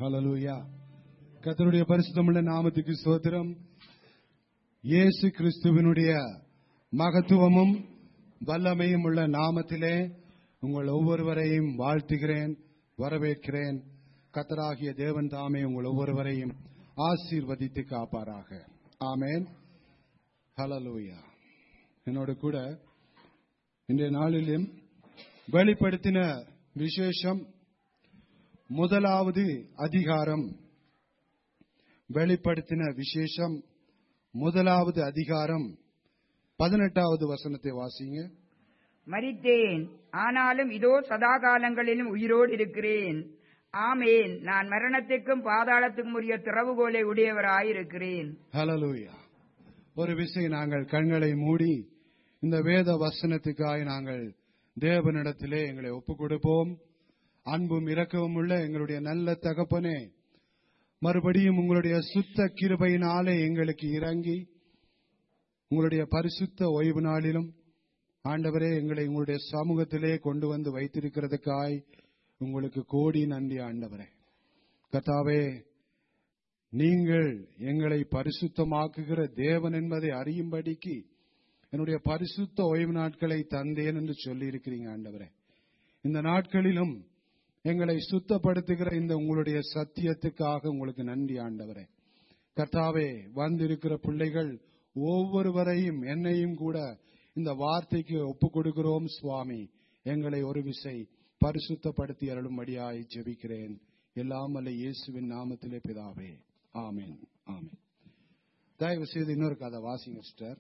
ஹalleluya கர்த்தருடைய பரிசுத்தமுள்ள நாமத்துக்கு ஸ்தோத்திரம் இயேசு கிறிஸ்துவினுடைய மகத்துவமும் வல்லமையும் உள்ள நாமத்திலே உங்கள் ஒவ்வொருவரையும் வாழ்த்துகிறேன் வரவேற்கிறேன் கத்தராகிய தேவன் தாமே உங்கள் ஒவ்வொருவரையும் ஆசீர்வதித்து காப்பாராக ஆமென் ஹalleluya என்னோட கூட இன்றைய நாளிலும் வெளிப்படுத்தின விசேஷம் முதலாவது அதிகாரம் வெளிப்படுத்தின விசேஷம் முதலாவது அதிகாரம் பதினெட்டாவது வசனத்தை வாசிங்க மரித்தேன் ஆனாலும் இதோ சதா காலங்களிலும் உயிரோடு இருக்கிறேன் ஆமேன் நான் மரணத்துக்கும் பாதாளத்துக்கும் உரிய திறவுகோலை உடையவராயிருக்கிறேன் ஹalleluya ஒரு விஷயம் நாங்கள் கண்களை மூடி இந்த வேத வசனத்துக்காய் நாங்கள் தேவனிடத்திலே எங்களை ஒப்புக் கொடுப்போம் அன்பும் இரக்கமும் உள்ள எங்களுடைய நல்ல தகப்பனே மறுபடியும் உங்களுடைய சுத்த கிருபையினாலே எங்களுக்கு இறங்கி உங்களுடைய பரிசுத்த ஓய்வு நாளிலும் ஆண்டவரே எங்களை உங்களுடைய சமூகத்திலே கொண்டு வந்து வைத்திருக்கிறதுக்காய் உங்களுக்கு கோடி நன்றி ஆண்டவரே கர்த்தாவே நீங்கள் எங்களை பரிசுத்தமாக்குகிற தேவன் என்பதை அறியும்படிக்கு என்னுடைய பரிசுத்த ஓய்வு நாட்களை தந்தேன் என்று சொல்லி இருக்கிறீங்க ஆண்டவரே இந்த நாட்களிலும் எங்களை சுத்தப்படுத்துகிற இந்த உங்களுடைய சத்தியத்துக்காக உங்களுக்கு நன்றி ஆண்டவரே கர்த்தாவே வந்திருக்கிற பிள்ளைகள் ஒவ்வொருவரையும் என்னையும் கூட இந்த வார்த்தைக்கு ஒப்புக் கொடுக்கிறோம் சுவாமி எங்களை ஒரு விசை பரிசுத்தப்படுத்தி அருளும்படியாய் ஜெபிக்கிறேன் எல்லாம் அல்ல இயேசுவின் நாமத்திலே பிதாவே ஆமென் ஆமென் தயவு செய்து இன்னொரு கதை வாசிங்க சிஸ்டர்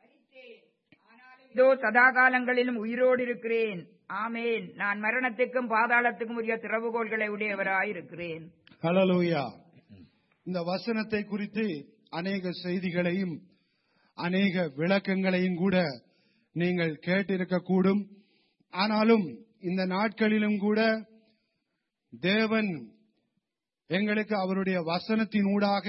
இதோ சதா காலங்களிலும் உயிரோடு இருக்கிறேன் ஆமேன் நான் மரணத்துக்கும் பாதாளத்துக்கும் உரிய திறவுகோள்களை உடையவராயிருக்கிறேன் ஹalleluya இந்த வசனத்தை குறித்து அநேக செய்திகளையும் அநேக விளக்கங்களையும் கூட நீங்கள் கேட்டிருக்க கூடும் ஆனாலும் இந்த நாட்களிலும் கூட தேவன் எங்களுக்கு அவருடைய வசனத்தின் ஊடாக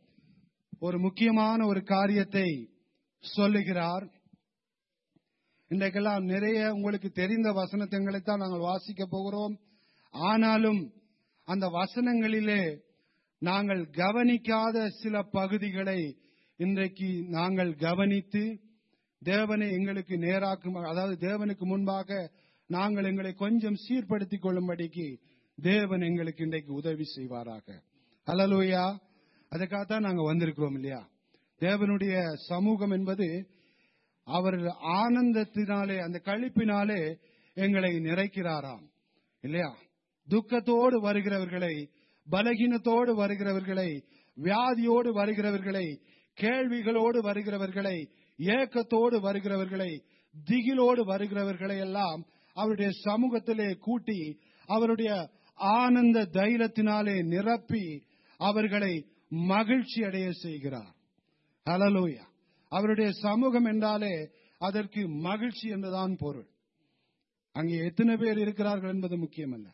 ஒரு முக்கியமான ஒரு காரியத்தை சொல்லுகிறார் இன்றைக்கெல்லாம் நிறைய உங்களுக்கு தெரிந்த வசனங்களை தான் நாங்கள் வாசிக்க போகிறோம் ஆனாலும் அந்த வசனங்களிலே நாங்கள் கவனிக்காத சில பகுதிகளை இன்றைக்கு நாங்கள் கவனித்து தேவனை எங்களுக்கு நேராக்கும் அதாவது தேவனுக்கு முன்பாக நாங்கள் எங்களை கொஞ்சம் சீர்படுத்திக் கொள்ளும்படிக்கு தேவன் எங்களுக்கு இன்றைக்கு உதவி செய்வாராக ஹalleluya அதுக்காகத்தான் நாங்க வந்திருக்கிறோம் இல்லையா தேவனுடைய சமூகம் என்பது அவர் ஆனந்தத்தினாலே அந்த கழிப்பினாலே எங்களை நிறைக்கிறாராம் இல்லையா துக்கத்தோடு வருகிறவர்களை பலகீனத்தோடு வருகிறவர்களை வியாதியோடு வருகிறவர்களை கேள்விகளோடு வருகிறவர்களை ஏக்கத்தோடு வருகிறவர்களை திகிலோடு வருகிறவர்களை எல்லாம் அவருடைய சமூகத்திலே கூட்டி அவருடைய ஆனந்த தைலத்தினாலே நிரப்பி அவர்களை மகிழ்ச்சி அடைய செய்கிறார் ஹலலோயா அவருடைய சமூகம் என்றாலே அதற்கு மகிழ்ச்சி என்றுதான் பொருள் அங்கே எத்தனை பேர் இருக்கிறார்கள் என்பது முக்கியமல்ல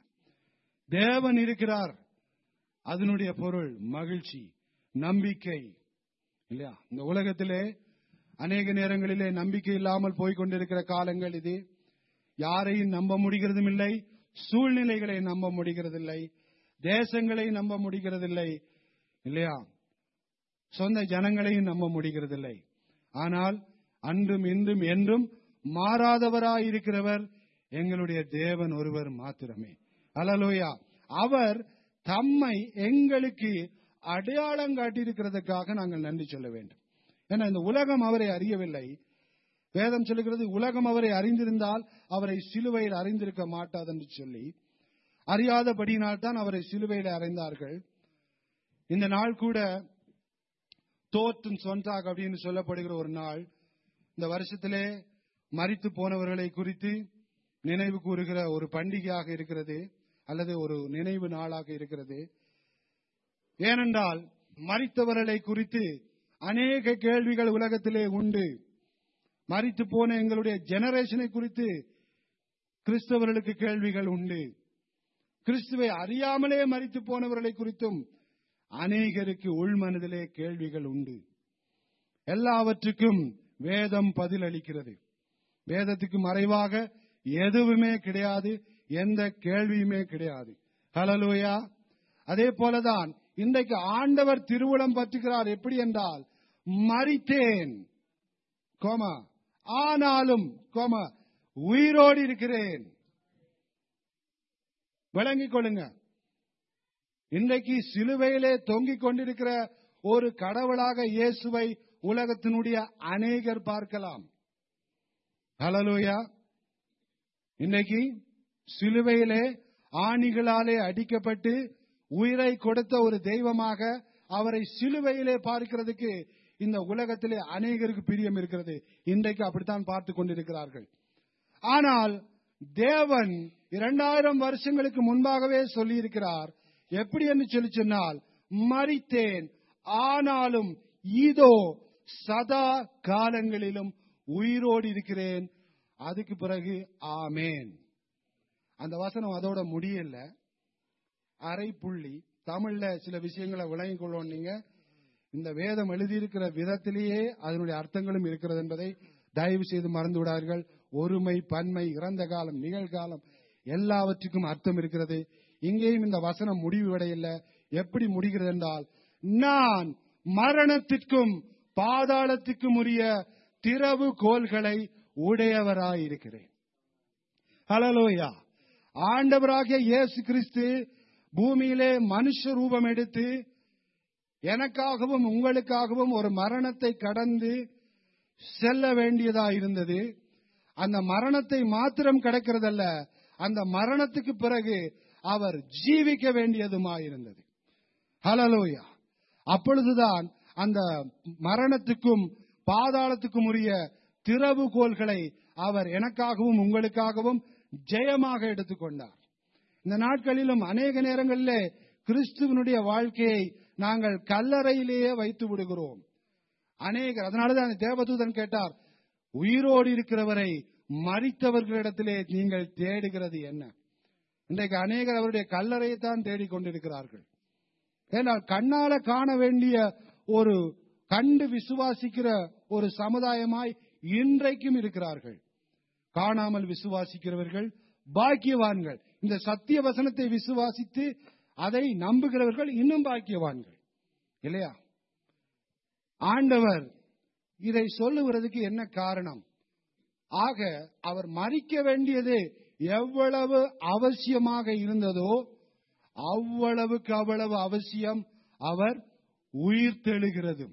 தேவன் இருக்கிறார் அதனுடைய பொருள் மகிழ்ச்சி நம்பிக்கை இல்லையா இந்த உலகத்திலே அநேக நேரங்களிலே நம்பிக்கை இல்லாமல் போய்கொண்டிருக்கிற காலங்கள் இது யாரையும் நம்ப முடிகிறதும் இல்லை சூழ்நிலைகளை நம்ப முடிகிறதில்லை தேசங்களை நம்ப முடிகிறதில்லை இல்லையா சொந்த ஜனங்களையும் நம்ப முடிகிறதில்லை ஆனால் அன்றும் இன்றும் என்றும் மாறாதவராயிருக்கிறவர் எங்களுடைய தேவன் ஒருவர் மாத்திரமே அலலோயா அவர் தம்மை எங்களுக்கு அடையாளம் காட்டியிருக்கிறதுக்காக நாங்கள் நன்றி சொல்ல வேண்டும் ஏன்னா இந்த உலகம் அவரை அறியவில்லை வேதம் சொல்லுகிறது உலகம் அவரை அறிந்திருந்தால் அவரை சிலுவையில் அறிந்திருக்க மாட்டாது என்று சொல்லி அறியாதபடியினால் தான் அவரை சிலுவையில் அறைந்தார்கள் இந்த நாள் கூட தோற்றும் சொன்றாக் அப்படின்னு சொல்லப்படுகிற ஒரு நாள் இந்த வருஷத்திலே மறித்து போனவர்களை குறித்து நினைவு கூறுகிற ஒரு பண்டிகையாக இருக்கிறது அல்லது ஒரு நினைவு நாளாக இருக்கிறது ஏனென்றால் மறித்தவர்களை குறித்து அநேக கேள்விகள் உலகத்திலே உண்டு மறித்து போன எங்களுடைய ஜெனரேஷனை குறித்து கிறிஸ்தவர்களுக்கு கேள்விகள் உண்டு கிறிஸ்துவை அறியாமலே மறித்து போனவர்களை குறித்தும் அநேகருக்கு உள்மனதிலே கேள்விகள் உண்டு எல்லாவற்றுக்கும் வேதம் பதில் அளிக்கிறது வேதத்துக்கு மறைவாக எதுவுமே கிடையாது எந்த கேள்வியுமே கிடையாது ஹலலூயா அதே போலதான் இன்றைக்கு ஆண்டவர் திருவுளம் பற்றுகிறார் எப்படி என்றால் மறித்தேன் கோமா ஆனாலும் கோமா உயிரோடு இருக்கிறேன் விளங்கிக் கொள்ளுங்க இன்றைக்கு சிலுவையிலே தொங்கிக் கொண்டிருக்கிற ஒரு கடவுளாக இயேசுவை உலகத்தினுடைய அநேகர் பார்க்கலாம் ஹலலூயா இன்னைக்கு சிலுவையிலே ஆணிகளாலே அடிக்கப்பட்டு உயிரை கொடுத்த ஒரு தெய்வமாக அவரை சிலுவையிலே பார்க்கிறதுக்கு இந்த உலகத்திலே அநேகருக்கு பிரியம் இருக்கிறது இன்றைக்கு அப்படித்தான் பார்த்து கொண்டிருக்கிறார்கள் ஆனால் தேவன் இரண்டாயிரம் வருஷங்களுக்கு முன்பாகவே சொல்லியிருக்கிறார் எப்படி என்று சொல்லி சொன்னால் மறித்தேன் ஆனாலும் இதோ சதா காலங்களிலும் உயிரோடு இருக்கிறேன் அதுக்கு பிறகு ஆமேன் அந்த வசனம் அதோட முடியல அரை புள்ளி தமிழ்ல சில விஷயங்களை விளங்கிக் கொள்ளணும் நீங்க இந்த வேதம் எழுதியிருக்கிற விதத்திலேயே அதனுடைய அர்த்தங்களும் இருக்கிறது என்பதை தயவு செய்து மறந்து விடார்கள் ஒருமை பன்மை இறந்த காலம் நிகழ்காலம் எல்லாவற்றுக்கும் அர்த்தம் இருக்கிறது இங்கேயும் இந்த வசனம் முடிவடையில்ல எப்படி முடிகிறது என்றால் நான் மரணத்திற்கும் பாதாளத்துக்கும் உரிய திறவு கோல்களை உடையவராயிருக்கிறேன் ஹலலோயா ஆண்டவராகிய இயேசு கிறிஸ்து பூமியிலே மனுஷ ரூபம் எடுத்து எனக்காகவும் உங்களுக்காகவும் ஒரு மரணத்தை கடந்து செல்ல வேண்டியதா இருந்தது அந்த மரணத்தை மாத்திரம் கடக்கிறதல்ல அந்த மரணத்துக்கு பிறகு அவர் ஜீவிக்க வேண்டியதுமாயிருந்தது ஹலலோயா அப்பொழுதுதான் அந்த மரணத்துக்கும் பாதாளத்துக்கும் உரிய திறவுகோள்களை அவர் எனக்காகவும் உங்களுக்காகவும் ஜெயமாக எடுத்துக்கொண்டார் இந்த நாட்களிலும் அநேக நேரங்களிலே கிறிஸ்துவனுடைய வாழ்க்கையை நாங்கள் கல்லறையிலேயே வைத்து விடுகிறோம் அநேகர் அதனாலதான் தேவதூதன் கேட்டார் உயிரோடு இருக்கிறவரை மறித்தவர்களிடத்திலே நீங்கள் தேடுகிறது என்ன இன்றைக்கு அநேகர் அவருடைய கல்லறையை தான் தேடிக்கொண்டிருக்கிறார்கள் ஏனால் கண்ணால காண வேண்டிய ஒரு கண்டு விசுவாசிக்கிற ஒரு சமுதாயமாய் இன்றைக்கும் இருக்கிறார்கள் காணாமல் விசுவாசிக்கிறவர்கள் பாக்கியவான்கள் இந்த சத்திய வசனத்தை விசுவாசித்து அதை நம்புகிறவர்கள் இன்னும் பாக்கியவான்கள் இல்லையா ஆண்டவர் இதை சொல்லுகிறதுக்கு என்ன காரணம் ஆக அவர் மறிக்க வேண்டியது எவ்வளவு அவசியமாக இருந்ததோ அவ்வளவுக்கு அவ்வளவு அவசியம் அவர் உயிர் தெழுகிறது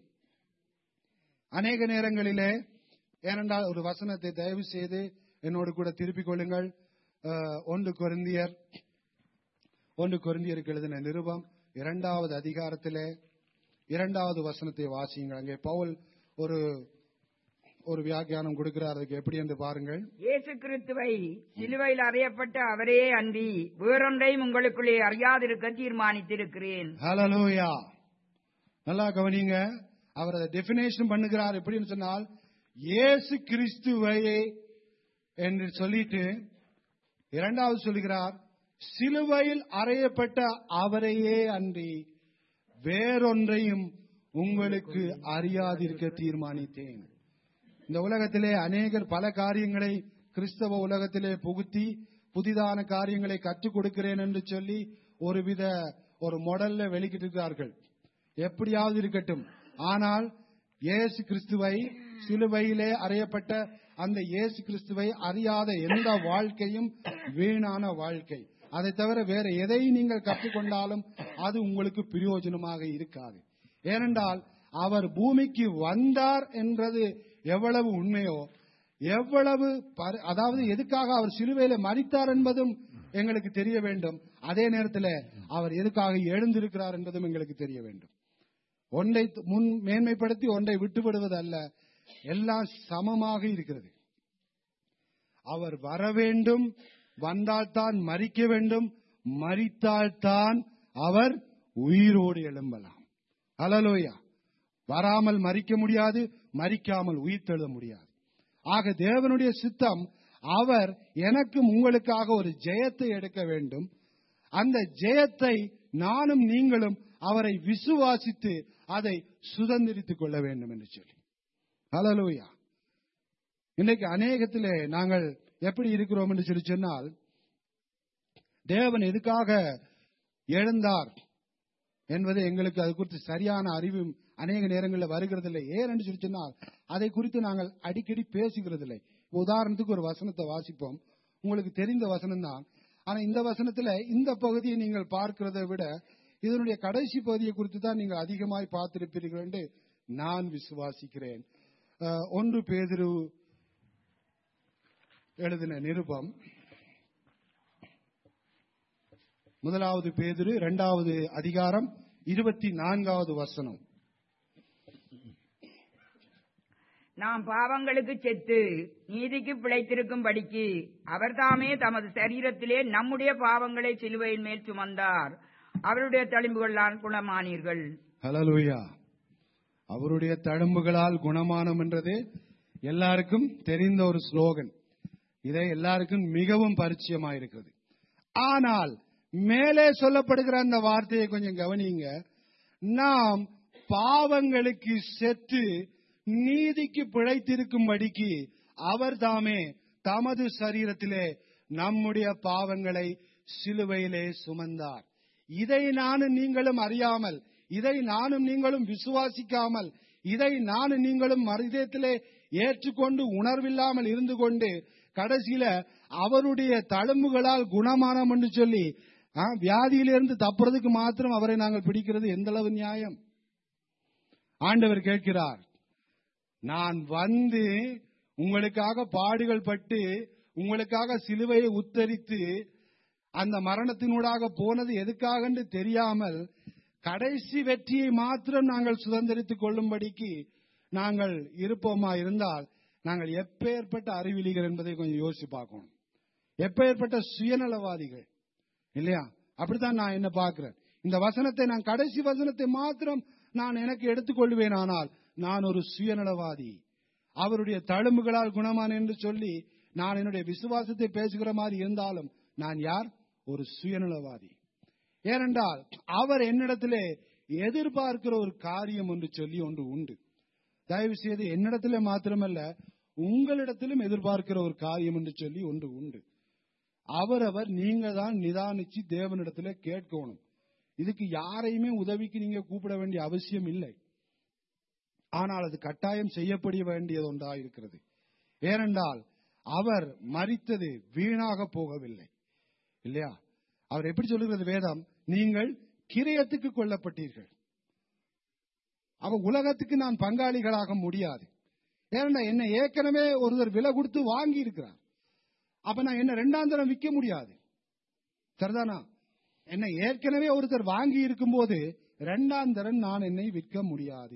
அநேக நேரங்களிலே ஏனென்றால் ஒரு வசனத்தை தயவு செய்து என்னோடு கூட திருப்பிக் கொள்ளுங்கள் அஹ், ஒன்று கொரிந்தியர் ஒன்று கொரிந்தியருக்கு எழுதின நிருபம் இரண்டாவது அதிகாரத்திலே இரண்டாவது வசனத்தை வாசியுங்கள் அங்கே பவுல் ஒரு ஒரு வியாக்கியானம் கொடுக்கிறார் அதுக்கு எப்படி என்று பாருங்கள் இயேசு கிறிஸ்துவை சிலுவையில் அறியப்பட்ட அவரே அன்றி வேறொன்றையும் உங்களுக்குள்ளே அறியாதிருக்க தீர்மானித்திருக்கிறேன் ஹalleluya நல்லா கவனிங்க அவர் அதை டெபினேஷன் பண்ணுகிறார் எப்படின்னு சொன்னால் இயேசு கிறிஸ்துவையே என்று சொல்லிட்டு இரண்டாவது சொல்லுகிறார் சிலுவையில் அறையப்பட்ட அவரையே அன்றி வேறொன்றையும் உங்களுக்கு அறியாதிருக்க தீர்மானித்தேன் இந்த உலகத்திலே அநேகர் பல காரியங்களை கிறிஸ்தவ உலகத்திலே புகுத்தி புதிதான காரியங்களை கற்றுக் கொடுக்கிறேன் என்று சொல்லி ஒருவித ஒரு மாடல்ல வெளிக்கிட்டிருக்கிறார்கள் எப்படியாவது இருக்கட்டும் ஆனால் இயேசு கிறிஸ்துவை சிலுவையிலே அறையப்பட்ட அந்த இயேசு கிறிஸ்துவை அறியாத எந்த வாழ்க்கையும் வீணான வாழ்க்கை அதை தவிர வேற எதை நீங்கள் கற்றுக்கொண்டாலும் அது உங்களுக்கு பிரயோஜனமாக இருக்காது ஏனென்றால் அவர் பூமிக்கு வந்தார் என்றது எவ்வளவு உண்மையோ எவ்வளவு பரி- அதாவது எதுக்காக அவர் சிலுவையில மறித்தார் என்பதும் எங்களுக்கு தெரிய வேண்டும் அதே நேரத்தில் அவர் எதுக்காக எழுந்திருக்கிறார் என்பதும் எங்களுக்கு தெரிய வேண்டும் ஒன்றை முன் மேன்மைப்படுத்தி ஒன்றை விட்டுவிடுவது அல்ல எல்லாம் சமமாக இருக்கிறது அவர் வர வேண்டும் வந்தால்தான் மறிக்க வேண்டும் மறித்தால்தான் அவர் உயிரோடு எழும்பலாம் அலலோயா வராமல் மறிக்க முடியாது மறிக்காமல் உயிர்த்தெழ முடியாது ஆக தேவனுடைய சித்தம் அவர் எனக்கும் உங்களுக்காக ஒரு ஜெயத்தை எடுக்க வேண்டும் அந்த ஜெயத்தை நானும் நீங்களும் அவரை விசுவாசித்து அதை சுதந்திரித்துக் கொள்ள வேண்டும் என்று சொல்லி ஹalleluya இன்னைக்கு அநேகத்திலே நாங்கள் எப்படி இருக்கிறோம் என்று சொல்லி சொன்னால் தேவன் எதுக்காக எழுந்தார் என்பது எங்களுக்கு அது குறித்து சரியான அறிவு அநேக நேரங்களில் வருகிறதில்லை ஏன் என்று சொல்லி சொன்னால் அதை குறித்து நாங்கள் அடிக்கடி பேசுகிறதில்லை உதாரணத்துக்கு ஒரு வசனத்தை வாசிப்போம் உங்களுக்கு தெரிந்த வசனம் தான் ஆனா இந்த வசனத்துல இந்த பகுதியை நீங்கள் பார்க்கிறதை விட இதனுடைய கடைசி பகுதியை குறித்து தான் நீங்கள் அதிகமாய் பார்த்திருப்பீர்கள் என்று நான் விசுவாசிக்கிறேன் அஹ், ஒன்று பேதிரு எழுதின நிருபம் முதலாவது பேதிரு இரண்டாவது அதிகாரம் இருபத்தி நான்காவது வசனம் நாம் பாவங்களுக்கு செத்து நீதிக்கு பிழைத்திருக்கும்படிக்கு அவர் தாமே தமது சரீரத்திலே நம்முடைய பாவங்களை சிலுவையின் மேல் சுமந்தார் அவருடைய தழும்புகளால் குணமானீர்கள் ஹலலூயா அவருடைய தழும்புகளால் குணமானம் என்றது எல்லாருக்கும் தெரிந்த ஒரு ஸ்லோகன் இதை எல்லாருக்கும் மிகவும் பரிச்சயமாயிருக்கிறது ஆனால் மேலே சொல்லப்படுகிற அந்த வார்த்தையை கொஞ்சம் கவனிங்க நாம் பாவங்களுக்கு செத்து நீதிக்கு பிழைத்திருக்கும்படிக்கு அவர் தாமே தமது சரீரத்திலே நம்முடைய பாவங்களை சிலுவையிலே சுமந்தார் இதை நானும் நீங்களும் அறியாமல் இதை நானும் நீங்களும் விசுவாசிக்காமல் இதை நானும் நீங்களும் மரிதத்திலே ஏற்றுக்கொண்டு உணர்வில்லாமல் இருந்து கொண்டு கடைசியில அவருடைய தழும்புகளால் குணமானம் என்று சொல்லி ஆ, வியாதியிலிருந்து தப்புறதுக்கு மாத்திரம் அவரை நாங்கள் பிடிக்கிறது எந்த அளவு நியாயம் ஆண்டவர் கேட்கிறார் நான் வந்து உங்களுக்காக பாடுகள் பட்டு உங்களுக்காக சிலுவையை உத்தரித்து அந்த மரணத்தினூடாக போனது எதுக்காக என்று தெரியாமல் கடைசி வெற்றியை மாத்திரம் நாங்கள் சுதந்திரித்துக் கொள்ளும்படிக்கு நாங்கள் இருப்போமா இருந்தால் நாங்கள் எப்பேற்பட்ட அறிவிலிகள் என்பதை கொஞ்சம் யோசிச்சு பார்க்கணும் எப்பேற்பட்ட சுயநலவாதிகள் இல்லையா அப்படித்தான் நான் என்ன பார்க்கிறேன் இந்த வசனத்தை நான் கடைசி வசனத்தை மாத்திரம் நான் எனக்கு எடுத்துக்கொள்வேன் ஆனால் நான் ஒரு சுயநலவாதி அவருடைய தழும்புகளால் குணமான என்று சொல்லி நான் என்னுடைய விசுவாசத்தை பேசுகிற மாதிரி இருந்தாலும் நான் யார் ஒரு சுயநலவாதி ஏனென்றால் அவர் என்னிடத்திலே எதிர்பார்க்கிற ஒரு காரியம் என்று சொல்லி ஒன்று உண்டு தயவு செய்து என்னிடத்திலே மாத்திரமல்ல உங்களிடத்திலும் எதிர்பார்க்கிற ஒரு காரியம் என்று சொல்லி ஒன்று உண்டு அவரவர் நீங்க தான் நிதானிச்சு தேவனிடத்துல கேட்கணும் இதுக்கு யாரையுமே உதவிக்கு நீங்க கூப்பிட வேண்டிய அவசியம் இல்லை ஆனால் அது கட்டாயம் செய்யப்பட வேண்டியது ஒன்றா இருக்கிறது ஏனென்றால் அவர் மரித்தது வீணாக போகவில்லை இல்லையா அவர் எப்படி சொல்லுகிறது வேதம் நீங்கள் கிரியத்துக்கு கொல்லப்பட்டீர்கள் அவ உலகத்துக்கு நான் பங்காளிகளாக முடியாது ஏன்னா என்ன ஏற்கனவே ஒருவர் விலை கொடுத்து வாங்கி இருக்கிறார் அப்ப நான் என்ன ரெண்டாம் தரம் விற்க முடியாது சரிதானா என்ன ஏற்கனவே ஒருத்தர் வாங்கி இருக்கும் போது ரெண்டாம் தரம் நான் என்னை விற்க முடியாது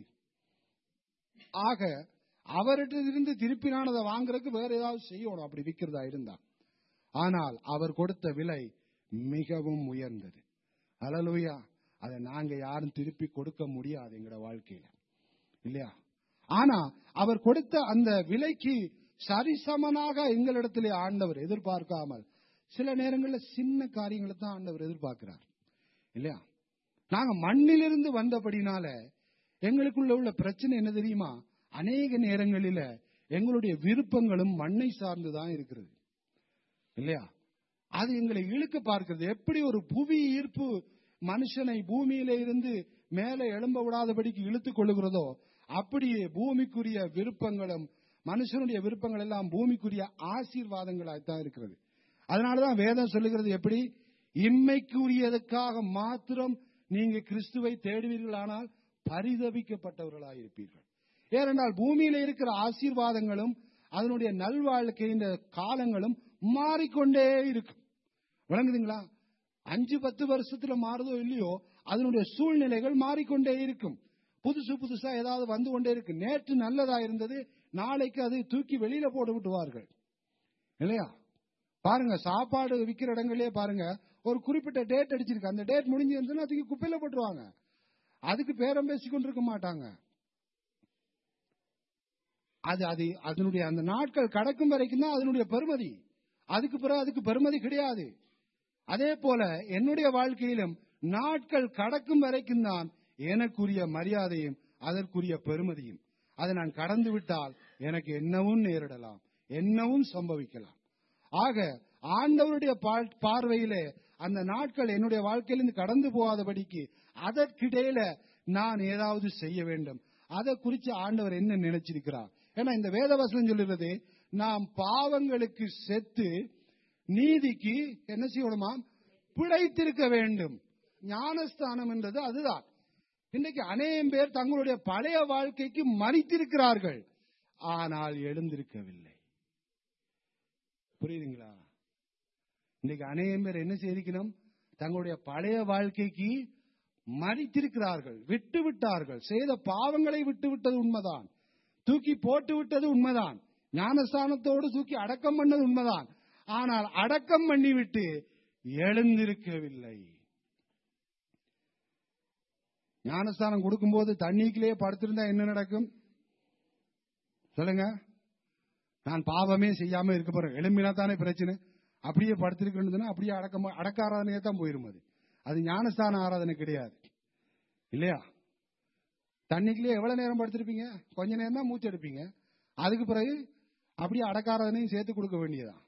ஆக அவர்கிட்ட திருப்பி நான் அதை வாங்குறதுக்கு வேற ஏதாவது செய்யணும் அப்படி விற்கிறதா இருந்தா ஆனால் அவர் கொடுத்த விலை மிகவும் உயர்ந்தது அலலுயா அதை நாங்க யாரும் திருப்பி கொடுக்க முடியாது எங்களோட வாழ்க்கையில இல்லையா ஆனா அவர் கொடுத்த அந்த விலைக்கு சரிசமனாக எங்களிடத்திலே ஆண்டவர் எதிர்பார்க்காமல் சில நேரங்களில் சின்ன காரியங்களை தான் ஆண்டவர் எதிர்பார்க்கிறார் இல்லையா நாங்க மண்ணிலிருந்து வந்தபடினால எங்களுக்குள்ள உள்ள பிரச்சனை என்ன தெரியுமா அநேக நேரங்களில எங்களுடைய விருப்பங்களும் மண்ணை சார்ந்துதான் இருக்கிறது இல்லையா அது எங்களை இழுக்க பார்க்கிறது எப்படி ஒரு புவி ஈர்ப்பு மனுஷனை பூமியில இருந்து மேலே எழும்ப விடாதபடிக்கு இழுத்துக் கொள்ளுகிறதோ அப்படியே பூமிக்குரிய விருப்பங்களும் மனுஷனுடைய விருப்பங்கள் எல்லாம் பூமிக்குரிய ஆசீர்வாதங்களாய்த்தான் இருக்கிறது அதனாலதான் வேதம் சொல்லுகிறது எப்படி இம்மைக்குரியதுக்காக மாத்திரம் நீங்க கிறிஸ்துவை தேடுவீர்களானால் பரிதபிக்கப்பட்டவர்களாயிருப்பீர்கள் ஏனென்றால் பூமியில இருக்கிற ஆசீர்வாதங்களும் அதனுடைய நல்வாழ்க்கையின் காலங்களும் மாறிக்கொண்டே இருக்கும் விளங்குதுங்களா அஞ்சு பத்து வருஷத்துல மாறுதோ இல்லையோ அதனுடைய சூழ்நிலைகள் மாறிக்கொண்டே இருக்கும் புதுசு புதுசா ஏதாவது வந்து கொண்டே இருக்கு நேற்று நல்லதா இருந்தது நாளைக்கு அதை தூக்கி வெளியில போட்டு விட்டுவார்கள் இல்லையா பாருங்க சாப்பாடு விற்கிற இடங்களே பாருங்க ஒரு குறிப்பிட்ட டேட் அடிச்சிருக்கு அந்த டேட் முடிஞ்சு இருந்துன்னா தூக்கி குப்பையில போட்டுருவாங்க அதுக்கு பேரம் பேசி கொண்டிருக்க மாட்டாங்க அது அது அதனுடைய அந்த நாட்கள் கடக்கும் வரைக்கும் தான் அதனுடைய பெருமதி அதுக்கு பிறகு அதுக்கு பெருமதி கிடையாது அதே போல என்னுடைய வாழ்க்கையிலும் நாட்கள் கடக்கும் வரைக்கும் தான் எனக்குரிய மரியாதையும் அதற்குரிய பெருமதியும் அதை நான் கடந்து விட்டால் எனக்கு என்னவும் நேரிடலாம் என்னவும் சம்பவிக்கலாம் ஆக ஆண்டவருடைய பார்வையிலே அந்த நாட்கள் என்னுடைய வாழ்க்கையிலிருந்து கடந்து போகாதபடிக்கு அதற்கிடையில நான் ஏதாவது செய்ய வேண்டும் அதை குறித்து ஆண்டவர் என்ன நினைச்சிருக்கிறார் ஏன்னா இந்த வேதவசனம் சொல்லுறது நாம் பாவங்களுக்கு செத்து நீதிக்கு என்ன செய்யணுமா பிழைத்திருக்க வேண்டும் ஞானஸ்தானம் என்றது அதுதான் இன்னைக்கு அநேகம் பேர் தங்களுடைய பழைய வாழ்க்கைக்கு மறித்திருக்கிறார்கள் ஆனால் எழுந்திருக்கவில்லை புரியுதுங்களா இன்னைக்கு அநேகம் பேர் என்ன செய்திருக்கணும் தங்களுடைய பழைய வாழ்க்கைக்கு மறித்திருக்கிறார்கள் விட்டு விட்டார்கள் செய்த பாவங்களை விட்டு விட்டது உண்மைதான் தூக்கி போட்டு விட்டது உண்மைதான் ஞானஸ்தானத்தோடு தூக்கி அடக்கம் பண்ணது உண்மைதான் ஆனால் அடக்கம் பண்ணிவிட்டு எழுந்திருக்கவில்லை ஞானஸ்தானம் கொடுக்கும்போது தண்ணிக்குள்ளேயே படுத்திருந்தா என்ன நடக்கும் சொல்லுங்க நான் பாவமே செய்யாம இருக்க போறேன் எழும்பினா தானே பிரச்சனை அப்படியே படுத்திருக்கணும்னா அப்படியே அடக்க அடக்க ஆராதனையே தான் போயிரும் அது அது ஞானஸ்தான ஆராதனை கிடையாது இல்லையா தண்ணிக்குள்ளேயே எவ்வளவு நேரம் படுத்திருப்பீங்க கொஞ்ச நேரம் தான் மூச்சு எடுப்பீங்க அதுக்கு பிறகு அப்படியே அடக்க ஆராதனையும் சேர்த்து கொடுக்க வேண்டியதான்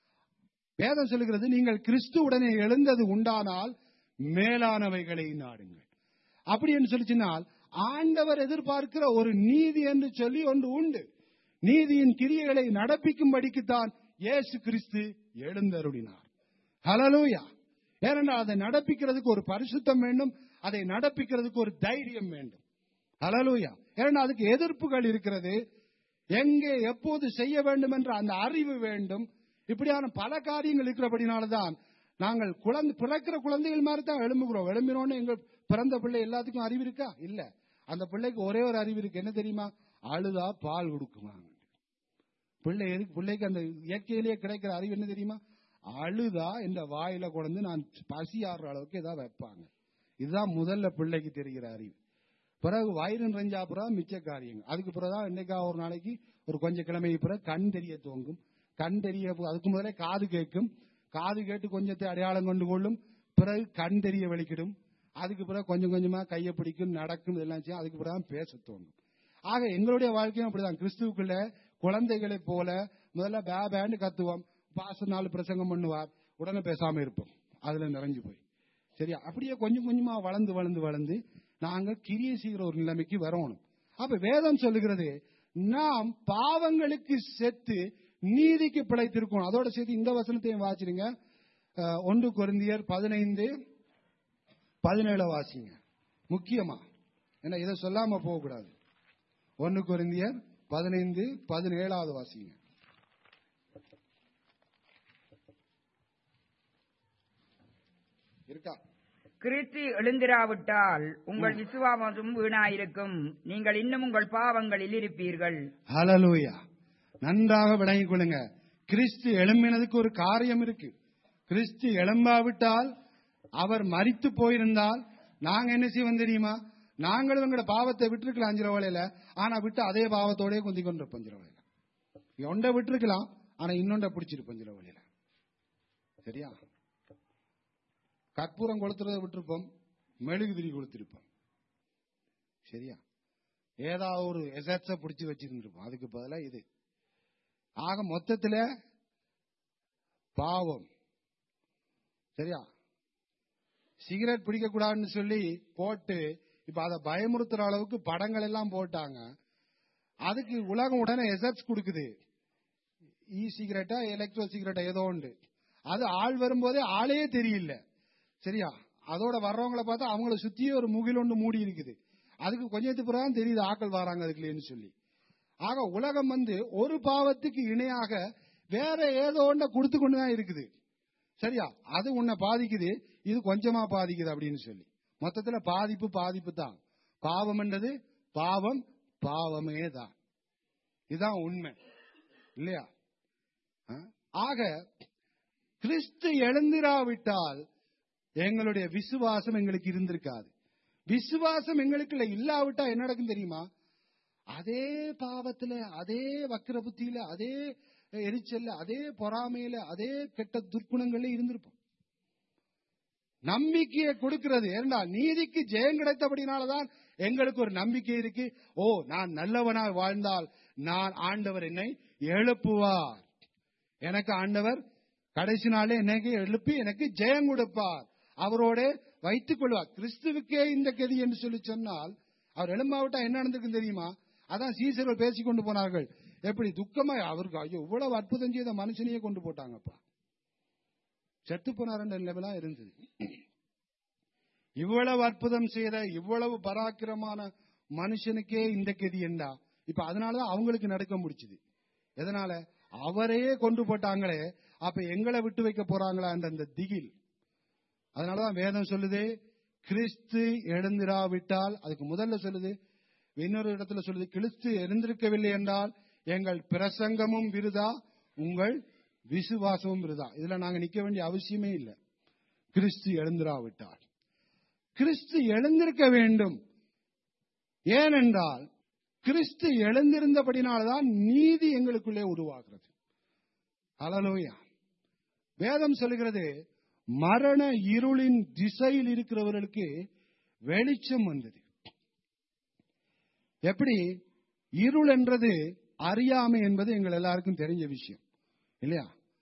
வேதம் சொல்லுகிறது நீங்கள் கிறிஸ்து உடனே எழுந்தது உண்டானால் மேலானவைகளை நாடுங்கள் அப்படி என்று சொல்லிச்சினால் ஆண்டவர் எதிர்பார்க்கிற ஒரு நீதி என்று சொல்லி ஒன்று உண்டு நீதியின் கிரியைகளை நடப்பிக்கும்படிக்குத்தான் இயேசு கிறிஸ்து எழுந்தருளினார் ஹலலூயா ஏனென்றால் அதை நடப்பிக்கிறதுக்கு ஒரு பரிசுத்தம் வேண்டும் அதை நடப்பிக்கிறதுக்கு ஒரு தைரியம் வேண்டும் ஹலலூயா ஏன்னா அதுக்கு எதிர்ப்புகள் இருக்கிறது எங்கே எப்போது செய்ய வேண்டும் என்ற அந்த அறிவு வேண்டும் இப்படியான பல காரியங்கள் இருக்கிறபடினால்தான் நாங்கள் குழந்தை பிறக்கிற குழந்தைகள் மாதிரி தான் எழும்புகிறோம் எழும்பினோன்னு எங்க பிறந்த பிள்ளை எல்லாத்துக்கும் அறிவு இருக்கா இல்ல அந்த பிள்ளைக்கு ஒரே ஒரு அறிவு இருக்கு என்ன தெரியுமா அழுதா பால் கொடுக்குமாங்க பிள்ளை எதுக்கு பிள்ளைக்கு அந்த இயற்கையிலேயே கிடைக்கிற அறிவு என்ன தெரியுமா அழுதா இந்த வாயில கொண்டு நான் பசி ஆடுற அளவுக்கு ஏதாவது வைப்பாங்க இதுதான் முதல்ல பிள்ளைக்கு தெரிகிற அறிவு பிறகு வயிறு நிறைஞ்சா பிறகு மிச்ச காரியங்கள் அதுக்கு பிறகுதான் இன்னைக்கா ஒரு நாளைக்கு ஒரு கொஞ்ச கிழமைக்கு பிறகு கண் தெரிய துவங்கும் கண் தெரிய அதுக்கு முதலே காது கேட்கும் காது கேட்டு கொஞ்சத்தை அடையாளம் கொண்டு கொள்ளும் பிறகு கண் தெரிய வெளிக்கிடும் அதுக்கு பிறகு கொஞ்சம் கொஞ்சமா கையை பிடிக்கும் நடக்கும் இதெல்லாம் செய்யும் அதுக்கு பிறகு பேச தோணும் ஆக எங்களுடைய வாழ்க்கையும் அப்படிதான் கிறிஸ்துவுக்குள்ள குழந்தைகளைப் போல முதல்ல பே பேண்டு கத்துவோம் பாச நாள் பிரசங்கம் பண்ணுவார் உடனே பேசாம இருப்போம் அதுல நிறைஞ்சு போய் சரியா அப்படியே கொஞ்சம் கொஞ்சமா வளர்ந்து வளர்ந்து வளர்ந்து நாங்க கிரியை செய்கிற ஒரு நிலைமைக்கு வரணும் அப்ப வேதம் சொல்லுகிறது நாம் பாவங்களுக்கு செத்து நீதிக்கு பிழைத்திருக்கணும் அதோட சேர்த்து இந்த வசனத்தையும் வாசிருங்க அஹ், ஒன்று கொரிந்தியர் பதினைந்து பதினேழு வாசிங்க முக்கியமா ஏன்னா இதை சொல்லாம போக கூடாது ஒன்னு கொரிந்தியர் பதினைந்து பதினேழாவது வாசிங்க இருக்கா கிறிஸ்து எழுந்திராவிட்டால் உங்கள் விசுவாசம் வீணாயிருக்கும் நீங்கள் இன்னும் உங்கள் பாவங்களில் இருப்பீர்கள் ஹalleluya நன்றாக விளங்கிக் கொள்ளுங்க கிறிஸ்து எழும்பினதுக்கு ஒரு காரியம் இருக்கு கிறிஸ்து எழும்பாவிட்டால் அவர் மரித்து போயிருந்தால் நாங்க என்ன செய்வோம் தெரியுமா நாங்களும் எங்களோட பாவத்தை விட்டுருக்கலாம் அஞ்சு வேலையில ஆனா விட்டு அதே பாவத்தோடய குந்தி கொண்டிருப்போம் அஞ்சு வேலையில ஒன்றை விட்டுருக்கலாம் ஆனா இன்னொன்றை பிடிச்சிருப்போம் அஞ்சு வேலையில சரியா கற்பூரம் கொளுத்துறதை விட்டுருப்போம் மெழுகுதிரி கொளுத்திருப்போம் சரியா ஏதாவது ஒரு எசட்ஸ பிடிச்சி வச்சிருந்திருப்போம் அதுக்கு பதிலா இது ஆக மொத்தத்துல பாவம் சரியா சிகரெட் பிடிக்க கூடாதுன்னு சொல்லி போட்டு இப்ப அதை பயமுறுத்துற அளவுக்கு படங்கள் எல்லாம் போட்டாங்க அதுக்கு உலகம் உடனே எசட்ஸ் கொடுக்குது இ சிகரெட்டா எலக்ட்ரோ சிகரெட்டா ஏதோ உண்டு அது ஆள் வரும்போதே ஆளே தெரியல சரியா அதோட வர்றவங்கள பார்த்தா அவங்கள சுத்தியே ஒரு முகில் ஒன்று மூடி இருக்குது அதுக்கு கொஞ்சத்துக்கு பிறகு தெரியுது ஆக்கள் வராங்க அதுக்குள்ளேன்னு சொல்லி ஆக உலகம் வந்து ஒரு பாவத்துக்கு இணையாக வேற ஏதோ ஒன்றை கொடுத்து கொண்டு தான் இருக்குது சரியா அது உன்னை பாதிக்குது இது கொஞ்சமா பாதிக்குது அப்படின்னு சொல்லி மொத்தத்துல பாதிப்பு பாதிப்பு தான் பாவம் என்றது பாவம் பாவமே தான் இதுதான் உண்மை இல்லையா ஆ? ஆக கிறிஸ்து எழுந்திராவிட்டால் எங்களுடைய விசுவாசம் எங்களுக்கு இருந்திருக்காது விசுவாசம் எங்களுக்குள்ள இல்லாவிட்டா என்ன நடக்கும் தெரியுமா அதே பாவத்துல அதே வக்கிர புத்தியில அதே எரிச்சல்ல அதே பொறாமையில அதே கெட்ட துர்க்குணங்கள்ல இருந்திருப்போம் நம்பிக்கையை கொடுக்கிறது ஏண்டா நீதிக்கு ஜெயம் கிடைத்தபடினாலதான் எங்களுக்கு ஒரு நம்பிக்கை இருக்கு ஓ நான் நல்லவனாய் வாழ்ந்தால் நான் ஆண்டவர் என்னை எழுப்புவார் எனக்கு ஆண்டவர் கடைசி நாளே எனக்கு எழுப்பி எனக்கு ஜெயம் கொடுப்பார் அவரோட வைத்துக் கொள்வார் கிறிஸ்துவுக்கே இந்த கதி என்று சொல்லி சொன்னால் அவர் எழும்பாவிட்டா என்ன நடந்திருக்கும் தெரியுமா அதான் சீசர்கள் பேசிக் கொண்டு போனார்கள் எப்படி துக்கமா அவருக்கு ஐயோ இவ்வளவு அற்புதம் செய்த மனுஷனையே கொண்டு போட்டாங்கப்பா செத்து போனார் லெவலா இருந்தது இவ்வளவு அற்புதம் செய்த இவ்வளவு பராக்கிரமான மனுஷனுக்கே இந்த கதி என்றா இப்ப அதனாலதான் அவங்களுக்கு நடக்க முடிச்சுது எதனால அவரையே கொண்டு போட்டாங்களே அப்ப எங்களை விட்டு வைக்க போறாங்களா என்ற அந்த திகில் அதனாலதான் வேதம் சொல்லுது கிறிஸ்து எழுந்திராவிட்டால் அதுக்கு முதல்ல சொல்லுது இன்னொரு இடத்துல சொல்லுது கிறிஸ்து எழுந்திருக்கவில்லை என்றால் எங்கள் பிரசங்கமும் விருதா உங்கள் விசுவாசமும் விருதா இதுல நாங்க நிக்க வேண்டிய அவசியமே இல்லை கிறிஸ்து எழுந்திராவிட்டால் கிறிஸ்து எழுந்திருக்க வேண்டும் ஏனென்றால் கிறிஸ்து எழுந்திருந்தபடினால்தான் நீதி எங்களுக்குள்ளே உருவாகிறது அலலோயா வேதம் சொல்லுகிறது மரண இருளின் திசையில் இருக்கிறவர்களுக்கு வெளிச்சம் வந்தது எப்படி இருள் என்றது அறியாமை என்பது எங்கள் எல்லாருக்கும் தெரிஞ்ச விஷயம் இல்லையா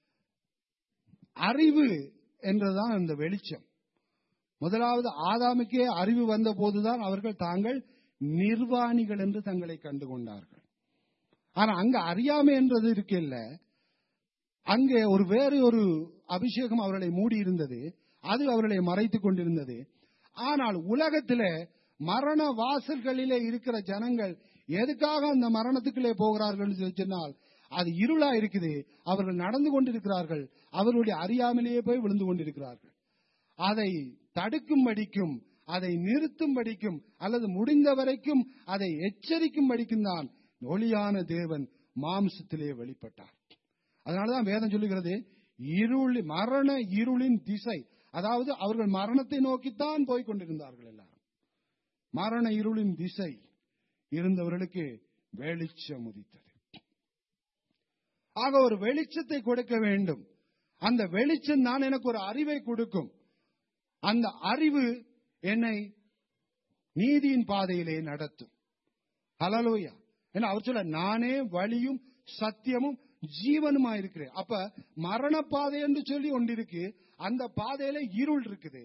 அறிவு என்றுதான் அந்த வெளிச்சம் முதலாவது ஆதாமுக்கே அறிவு வந்த போதுதான் அவர்கள் தாங்கள் நிர்வாணிகள் என்று தங்களை கண்டு கொண்டார்கள் ஆனா அங்க அறியாமை என்றது இருக்கில்ல அங்கே ஒரு வேறு ஒரு அபிஷேகம் அவர்களை மூடி இருந்தது அது அவர்களை மறைத்துக் கொண்டிருந்தது ஆனால் உலகத்தில மரண வாசல்களிலே இருக்கிற ஜனங்கள் எதுக்காக அந்த மரணத்துக்குள்ளே போகிறார்கள் என்று சொன்னால் அது இருளா இருக்குது அவர்கள் நடந்து கொண்டிருக்கிறார்கள் அவர்களுடைய அறியாமலேயே போய் விழுந்து கொண்டிருக்கிறார்கள் அதை தடுக்கும்படிக்கும் அதை நிறுத்தும்படிக்கும் அல்லது முடிந்த வரைக்கும் அதை எச்சரிக்கும்படிக்கும் தான் ஒளியான தேவன் மாம்சத்திலே வெளிப்பட்டார் அதனாலதான் வேதம் சொல்லுகிறது இருள் மரண இருளின் திசை அதாவது அவர்கள் மரணத்தை நோக்கித்தான் போய் கொண்டிருந்தார்கள் எல்லாரும் மரண இருளின் திசை இருந்தவர்களுக்கு வெளிச்சம் உதித்தது ஆக ஒரு வெளிச்சத்தை கொடுக்க வேண்டும் அந்த வெளிச்சம் தான் எனக்கு ஒரு அறிவை கொடுக்கும் அந்த அறிவு என்னை நீதியின் பாதையிலே நடத்தும் ஹலலோயா ஏன்னா அவர் சொல்ல நானே வழியும் சத்தியமும் ஜீவனுமா இருக்கிறேன் அப்ப மரண பாதை என்று சொல்லி ஒன்றிருக்கு அந்த பாதையில இருள் இருக்குது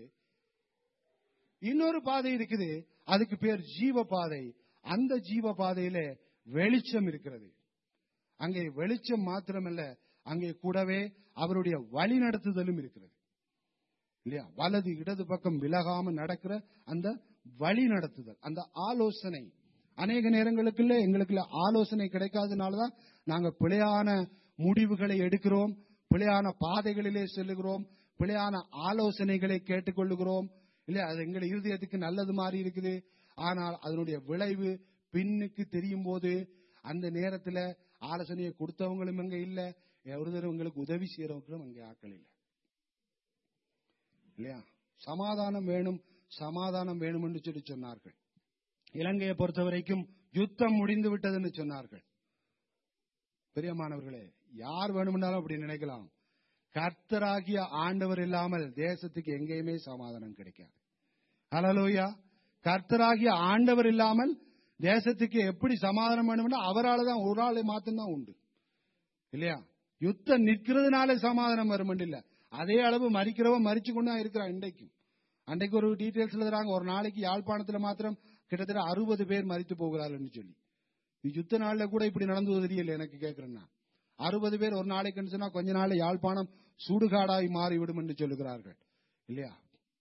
இன்னொரு பாதை இருக்குது அதுக்கு பேர் ஜீவ பாதை அந்த ஜீவ பாதையில வெளிச்சம் இருக்கிறது அங்கே வெளிச்சம் மாத்திரமல்ல அங்கே கூடவே அவருடைய வழி நடத்துதலும் இருக்கிறது இல்லையா வலது இடது பக்கம் விலகாம நடக்கிற அந்த வழி நடத்துதல் அந்த ஆலோசனை அநேக நேரங்களுக்குள்ள எங்களுக்குள்ள ஆலோசனை கிடைக்காதனாலதான் நாங்க பிழையான முடிவுகளை எடுக்கிறோம் பிழையான பாதைகளிலே செல்லுகிறோம் பிழையான ஆலோசனைகளை கேட்டுக்கொள்ளுகிறோம் இல்லையா அது எங்கள் இருதயத்துக்கு நல்லது மாதிரி இருக்குது ஆனால் அதனுடைய விளைவு பின்னுக்கு தெரியும் போது அந்த நேரத்துல ஆலோசனையை கொடுத்தவங்களும் அங்க இல்ல ஒருத்தர் உங்களுக்கு உதவி செய்யறவங்களும் அங்கே ஆக்கள் இல்லை இல்லையா சமாதானம் வேணும் சமாதானம் வேணும் என்று சொல்லி சொன்னார்கள் இலங்கையை பொறுத்த வரைக்கும் யுத்தம் முடிந்து விட்டது என்று சொன்னார்கள் பெரியமானவர்களே யார் வேணும்னாலும் அப்படி நினைக்கலாம் கர்த்தராகிய ஆண்டவர் இல்லாமல் தேசத்துக்கு எங்கேயுமே சமாதானம் கிடைக்காது ஹலலோயா கர்த்தராகிய ஆண்டவர் இல்லாமல் தேசத்துக்கு எப்படி சமாதானம் வேணும்னா அவரால் தான் ஒரு ஆளை மாத்தம் உண்டு இல்லையா யுத்தம் நிற்கிறதுனால சமாதானம் வரும் இல்ல அதே அளவு மறிக்கிறவன் மறிச்சு கொண்டு தான் இருக்கிறான் இன்றைக்கும் அன்றைக்கு ஒரு டீட்டெயில்ஸ் எழுதுறாங்க ஒரு நாளைக்கு யாழ்ப்பாணத்துல மாத்திரம் கிட்டத்தட்ட அறுபது பேர் மறித்து போகிறார்கள் சொல்லி யுத்த நாள்ல கூட இப்படி நடந்தது தெரியல எனக்கு கேட்கிறேன்னா அறுபது பேர் ஒரு நாளைக்கு சொன்னா கொஞ்ச நாள் யாழ்ப்பாணம் சுடுகாடாய் மாறிவிடும் என்று சொல்லுகிறார்கள் இல்லையா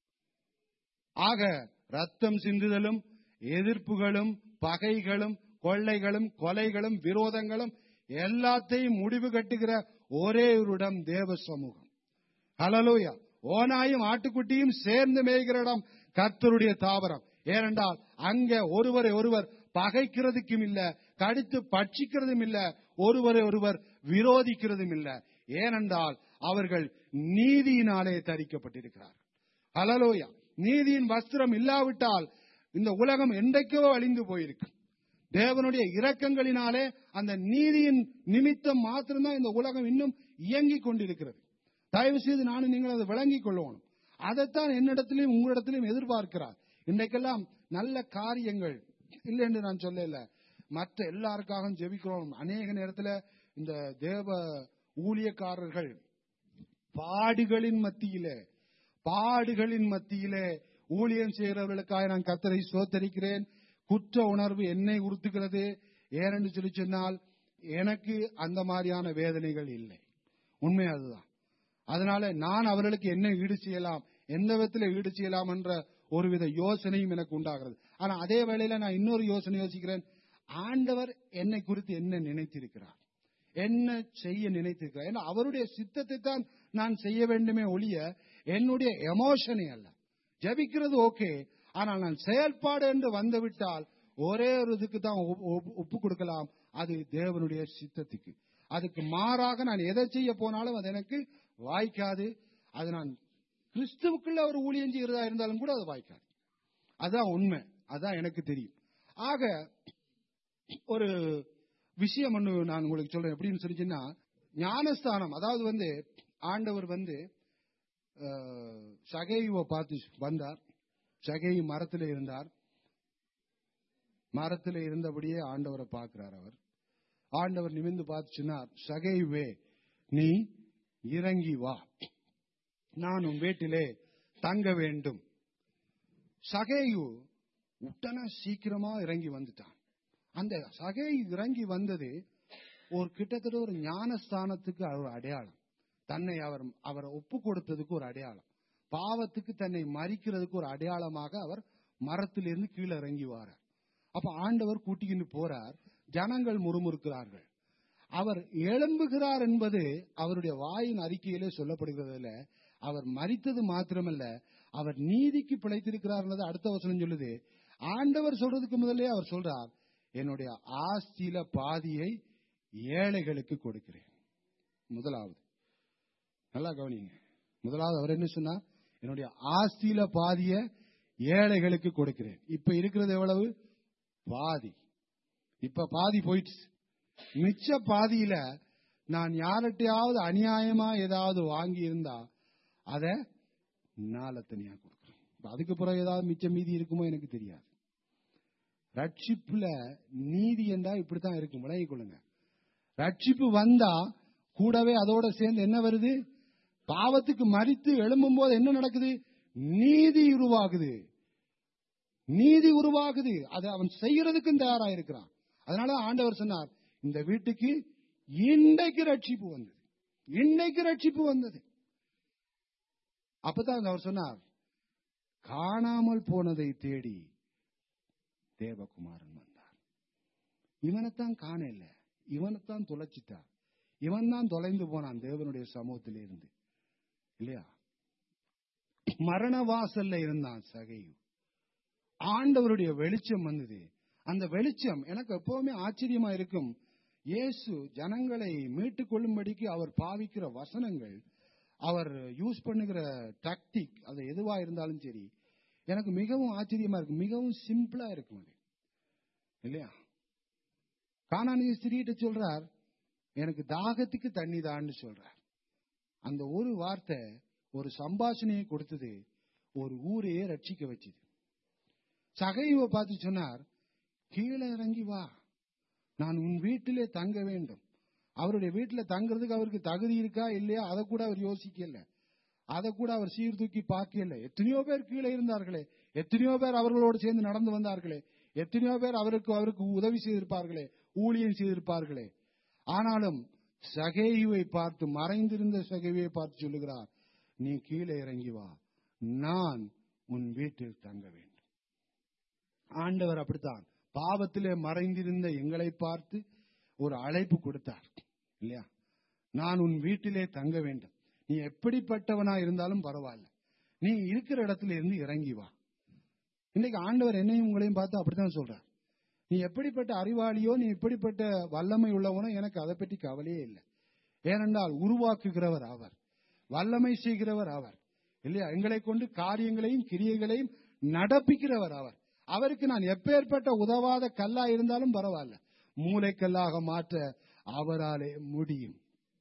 ஆக ரத்தம் சிந்துதலும் எதிர்ப்புகளும் பகைகளும் கொள்ளைகளும் கொலைகளும் விரோதங்களும் எல்லாத்தையும் முடிவு கட்டுகிற ஒரே ஒரு இடம் தேவ சமூகம் ஹலலூயா ஓனாயும் ஆட்டுக்குட்டியும் சேர்ந்து மேய்கிற இடம் கர்த்தருடைய தாவரம் ஏனென்றால் அங்க ஒருவரை ஒருவர் பகைக்கிறதுக்கும் இல்ல கடித்து பட்சிக்கிறதும் இல்ல ஒருவரை ஒருவர் விரோதிக்கிறதும் இல்ல ஏனென்றால் அவர்கள் நீதியினாலே தரிக்கப்பட்டிருக்கிறார்கள் ஹலலோயா நீதியின் வஸ்திரம் இல்லாவிட்டால் இந்த உலகம் என்றைக்கோ அழிந்து போயிருக்கு தேவனுடைய இரக்கங்களினாலே அந்த நீதியின் நிமித்தம் மாத்திரம்தான் இந்த உலகம் இன்னும் இயங்கிக் கொண்டிருக்கிறது தயவு செய்து நானும் நீங்கள் அதை விளங்கிக் கொள்ளணும் அதைத்தான் என்னிடத்திலையும் உங்களிடத்திலையும் எதிர்பார்க்கிறார் இன்றைக்கெல்லாம் நல்ல காரியங்கள் இல்லை என்று நான் சொல்லல மற்ற எல்லாருக்காகவும் ஜெபிக்கிறோம் அநேக நேரத்தில் இந்த தேவ ஊழியக்காரர்கள் பாடுகளின் மத்தியிலே பாடுகளின் மத்தியிலே ஊழியம் செய்கிறவர்களுக்காக நான் கத்தரை சோத்தரிக்கிறேன் குற்ற உணர்வு என்னை உறுத்துகிறது ஏனென்று சொல்லி சொன்னால் எனக்கு அந்த மாதிரியான வேதனைகள் இல்லை உண்மை அதுதான் அதனால நான் அவர்களுக்கு என்ன ஈடு செய்யலாம் எந்த விதத்தில் ஈடு செய்யலாம் என்ற ஒருவித யோசனையும் எனக்கு உண்டாகிறது ஆனா அதே வேளையில நான் இன்னொரு யோசனை யோசிக்கிறேன் ஆண்டவர் என்னை குறித்து என்ன நினைத்திருக்கிறார் என்ன செய்ய நினைத்திருக்கிறார் ஏன்னா அவருடைய சித்தத்தை தான் நான் செய்ய வேண்டுமே ஒழிய என்னுடைய எமோஷனே அல்ல ஜபிக்கிறது ஓகே ஆனால் நான் செயல்பாடு என்று வந்துவிட்டால் ஒரே ஒரு இதுக்கு தான் ஒப்பு- ஒப்பு- ஒப்பு கொடுக்கலாம் அது தேவனுடைய சித்தத்துக்கு அதுக்கு மாறாக நான் எதை செய்ய போனாலும் அது எனக்கு வாய்க்காது அது நான் கிறிஸ்துவுக்குள்ள ஒரு ஊழியம் செய்கிறதா இருந்தாலும் கூட அது வாய்க்காது அதான் உண்மை அதான் எனக்கு தெரியும் ஆக ஒரு விஷயம் ஒன்று நான் உங்களுக்கு சொல்றேன் எப்படின்னு சொல்லிச்சுன்னா ஞானஸ்தானம் அதாவது வந்து ஆண்டவர் வந்து அஹ், சகையுவை பார்த்து வந்தார் சகையு மரத்தில் இருந்தார் மரத்தில் இருந்தபடியே ஆண்டவரை பார்க்கிறார் அவர் ஆண்டவர் நிமிர்ந்து பார்த்து சொன்னார் சகையுவே நீ இறங்கி வா நான் உன் வீட்டிலே தங்க வேண்டும் சகேயு உடனே சீக்கிரமா இறங்கி வந்துட்டான் அந்த சகை இறங்கி வந்தது ஒரு கிட்டத்தட்ட ஒரு ஞானஸ்தானத்துக்கு ஒரு அடையாளம் தன்னை அவர் அவர் ஒப்பு கொடுத்ததுக்கு ஒரு அடையாளம் பாவத்துக்கு தன்னை மறிக்கிறதுக்கு ஒரு அடையாளமாக அவர் மரத்திலிருந்து கீழே இறங்கி வாரார் அப்ப ஆண்டவர் கூட்டிக்கிட்டு போறார் ஜனங்கள் முறுமுறுக்கிறார்கள் அவர் எழும்புகிறார் என்பது அவருடைய வாயின் அறிக்கையிலே சொல்லப்படுகிறதுல அவர் மரித்தது மாத்திரமல்ல அவர் நீதிக்கு பிழைத்திருக்கிறார் என்பது அடுத்த வசனம் சொல்லுது ஆண்டவர் சொல்றதுக்கு முதல்லே அவர் சொல்றார் என்னுடைய ஆஸ்தியில பாதியை ஏழைகளுக்கு கொடுக்கிறேன் முதலாவது நல்லா கவனிங்க முதலாவது அவர் என்ன சொன்னார் என்னுடைய ஆஸ்தியில பாதிய ஏழைகளுக்கு கொடுக்கிறேன் இப்ப இருக்கிறது எவ்வளவு பாதி இப்ப பாதி போயிடுச்சு மிச்ச பாதியில நான் யார்கிட்டயாவது அநியாயமா ஏதாவது வாங்கி இருந்தா அத நாள தனியா கொடுக்கிறேன் இப்ப அதுக்கு பிறகு ஏதாவது மிச்சம் மீதி இருக்குமோ எனக்கு தெரியாது ரட்சிப்புல நீதி என்றா இப்படித்தான் இருக்கும் விளங்கிக் கொள்ளுங்க ரட்சிப்பு வந்தா கூடவே அதோட சேர்ந்து என்ன வருது பாவத்துக்கு மறித்து எழும்பும் போது என்ன நடக்குது நீதி உருவாகுது நீதி உருவாகுது அது அவன் செய்யறதுக்கும் தயாரா இருக்கிறான் அதனால ஆண்டவர் சொன்னார் இந்த வீட்டுக்கு இன்றைக்கு ரட்சிப்பு வந்தது இன்னைக்கு ரட்சிப்பு வந்தது அப்பதான் அவர் சொன்னார் காணாமல் போனதை தேடி தேவகுமாரன் வந்தார் இவனைத்தான் காணல இவனைத்தான் தொலைச்சிட்டார் இவன் தான் தொலைந்து போனான் தேவனுடைய சமூகத்திலே இருந்து இல்லையா மரண வாசல்ல இருந்தான் சகையு ஆண்டவருடைய வெளிச்சம் வந்தது அந்த வெளிச்சம் எனக்கு எப்பவுமே ஆச்சரியமா இருக்கும் இயேசு ஜனங்களை மீட்டுக் கொள்ளும்படிக்கு அவர் பாவிக்கிற வசனங்கள் அவர் யூஸ் பண்ணுகிற டாக்டிக் அது எதுவா இருந்தாலும் சரி எனக்கு மிகவும் ஆச்சரியமா இருக்கும் மிகவும் சிம்பிளா இருக்கும் அது இல்லையா காணானிய ஸ்திரீட்ட சொல்றார் எனக்கு தாகத்துக்கு தண்ணி தான்னு சொல்றார் அந்த ஒரு வார்த்தை ஒரு சம்பாஷணையை கொடுத்தது ஒரு ஊரையே ரட்சிக்க வச்சுது சகைவை பார்த்து சொன்னார் கீழே இறங்கி வா நான் உன் வீட்டிலே தங்க வேண்டும் அவருடைய வீட்டில தங்குறதுக்கு அவருக்கு தகுதி இருக்கா இல்லையா அதை கூட அவர் யோசிக்கல அதை கூட அவர் சீர்தூக்கி பார்க்கல எத்தனையோ பேர் கீழே இருந்தார்களே எத்தனையோ பேர் அவர்களோடு சேர்ந்து நடந்து வந்தார்களே எத்தனையோ பேர் அவருக்கு அவருக்கு உதவி செய்திருப்பார்களே ஊழியம் செய்திருப்பார்களே ஆனாலும் சகேயுவை பார்த்து மறைந்திருந்த சகைவை பார்த்து சொல்லுகிறார் நீ கீழே இறங்கி வா நான் உன் வீட்டில் தங்க வேண்டும் ஆண்டவர் அப்படித்தான் பாவத்திலே மறைந்திருந்த எங்களை பார்த்து ஒரு அழைப்பு கொடுத்தார் இல்லையா நான் உன் வீட்டிலே தங்க வேண்டும் நீ எப்படிப்பட்டவனா இருந்தாலும் பரவாயில்ல நீ இருக்கிற இடத்துல இருந்து இறங்கி வா இன்னைக்கு ஆண்டவர் என்னையும் உங்களையும் பார்த்து அப்படித்தான் சொல்றார் நீ எப்படிப்பட்ட அறிவாளியோ நீ எப்படிப்பட்ட வல்லமை உள்ளவனோ எனக்கு அதை பற்றி கவலையே இல்லை ஏனென்றால் உருவாக்குகிறவர் அவர் வல்லமை செய்கிறவர் அவர் இல்லையா எங்களை கொண்டு காரியங்களையும் கிரியைகளையும் நடப்பிக்கிறவர் அவர் அவருக்கு நான் எப்பேற்பட்ட உதவாத கல்லா இருந்தாலும் பரவாயில்ல மூளைக்கல்லாக மாற்ற அவராலே முடியும்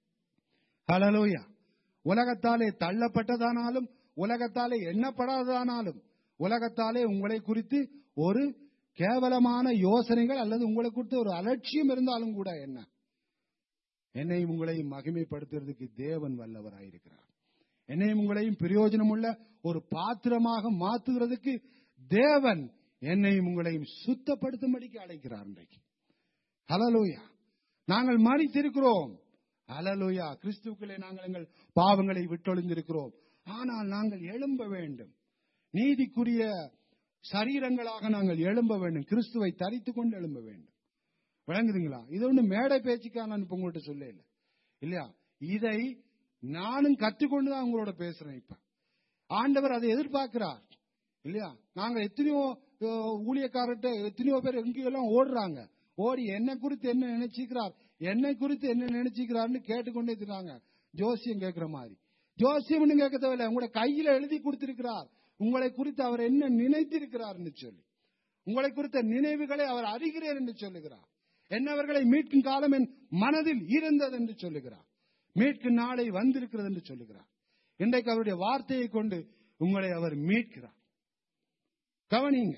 ஹலலோயா உலகத்தாலே தள்ளப்பட்டதானாலும் உலகத்தாலே எண்ணப்படாததானாலும் உலகத்தாலே உங்களை குறித்து ஒரு கேவலமான யோசனைகள் அல்லது உங்களை குறித்து ஒரு அலட்சியம் இருந்தாலும் கூட என்ன என்னை உங்களை மகிமைப்படுத்துறதுக்கு தேவன் வல்லவராயிருக்கிறார் என்னையும் உங்களையும் பிரயோஜனம் உள்ள ஒரு பாத்திரமாக மாத்துகிறதுக்கு தேவன் என்னையும் உங்களையும் சுத்தப்படுத்தும்படிக்கு அழைக்கிறார் இன்றைக்கு ஹலலூயா நாங்கள் மறித்திருக்கிறோம் ஹலலூயா கிறிஸ்துக்களே நாங்கள் எங்கள் பாவங்களை விட்டொழிந்திருக்கிறோம் ஆனால் நாங்கள் எழும்ப வேண்டும் நீதிக்குரிய சரீரங்களாக நாங்கள் எழும்ப வேண்டும் கிறிஸ்துவை தரித்து கொண்டு எழும்ப வேண்டும் விளங்குதுங்களா இது ஒண்ணு மேடை பேச்சுக்கா நான் இப்ப உங்கள்கிட்ட சொல்ல இல்லை இல்லையா இதை நானும் கற்றுக்கொண்டு தான் உங்களோட பேசுறேன் இப்ப ஆண்டவர் அதை எதிர்பார்க்கிறார் இல்லையா நாங்க எத்தனையோ அஹ், ஊழியக்காரர்கிட்ட எத்தனையோ பேர் எங்கேயெல்லாம் ஓடுறாங்க ஓடி என்னை குறித்து என்ன நினைச்சுக்கிறார் என்னை குறித்து என்ன நினைச்சுக்கிறார்னு கேட்டுக்கொண்டே இருக்கிறாங்க ஜோசியம் கேட்கிற மாதிரி ஜோசியம்னு கேட்க தேவையில்ல உங்களோட கையில எழுதி கொடுத்திருக்கிறார் உங்களை குறித்து அவர் என்ன நினைத்திருக்கிறார்னு சொல்லி உங்களை குறித்த நினைவுகளை அவர் அறிகிறேன் என்று சொல்லுகிறார் என்னவர்களை மீட்கும் காலம் என் மனதில் இருந்தது என்று சொல்லுகிறார் மீட்கும் நாளை வந்திருக்கிறது என்று சொல்லுகிறார் இன்றைக்கு அவருடைய வார்த்தையை கொண்டு உங்களை அவர் மீட்கிறார் கவனிங்க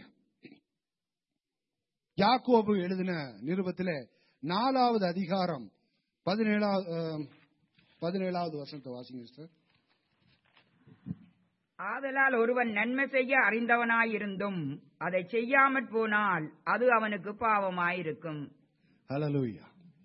யாக்கோபு எழுதின நிருபத்திலே நாலாவது அதிகாரம் பதினேழாவது அஹ், பதினேழாவது வருஷத்தை வாசிங்க சார் ஆதலால் ஒருவன் நன்மை செய்ய அறிந்தவனாயிருந்தும் அதை செய்யாமற் போனால் அது அவனுக்கு பாவமாயிருக்கும் ஹalleluya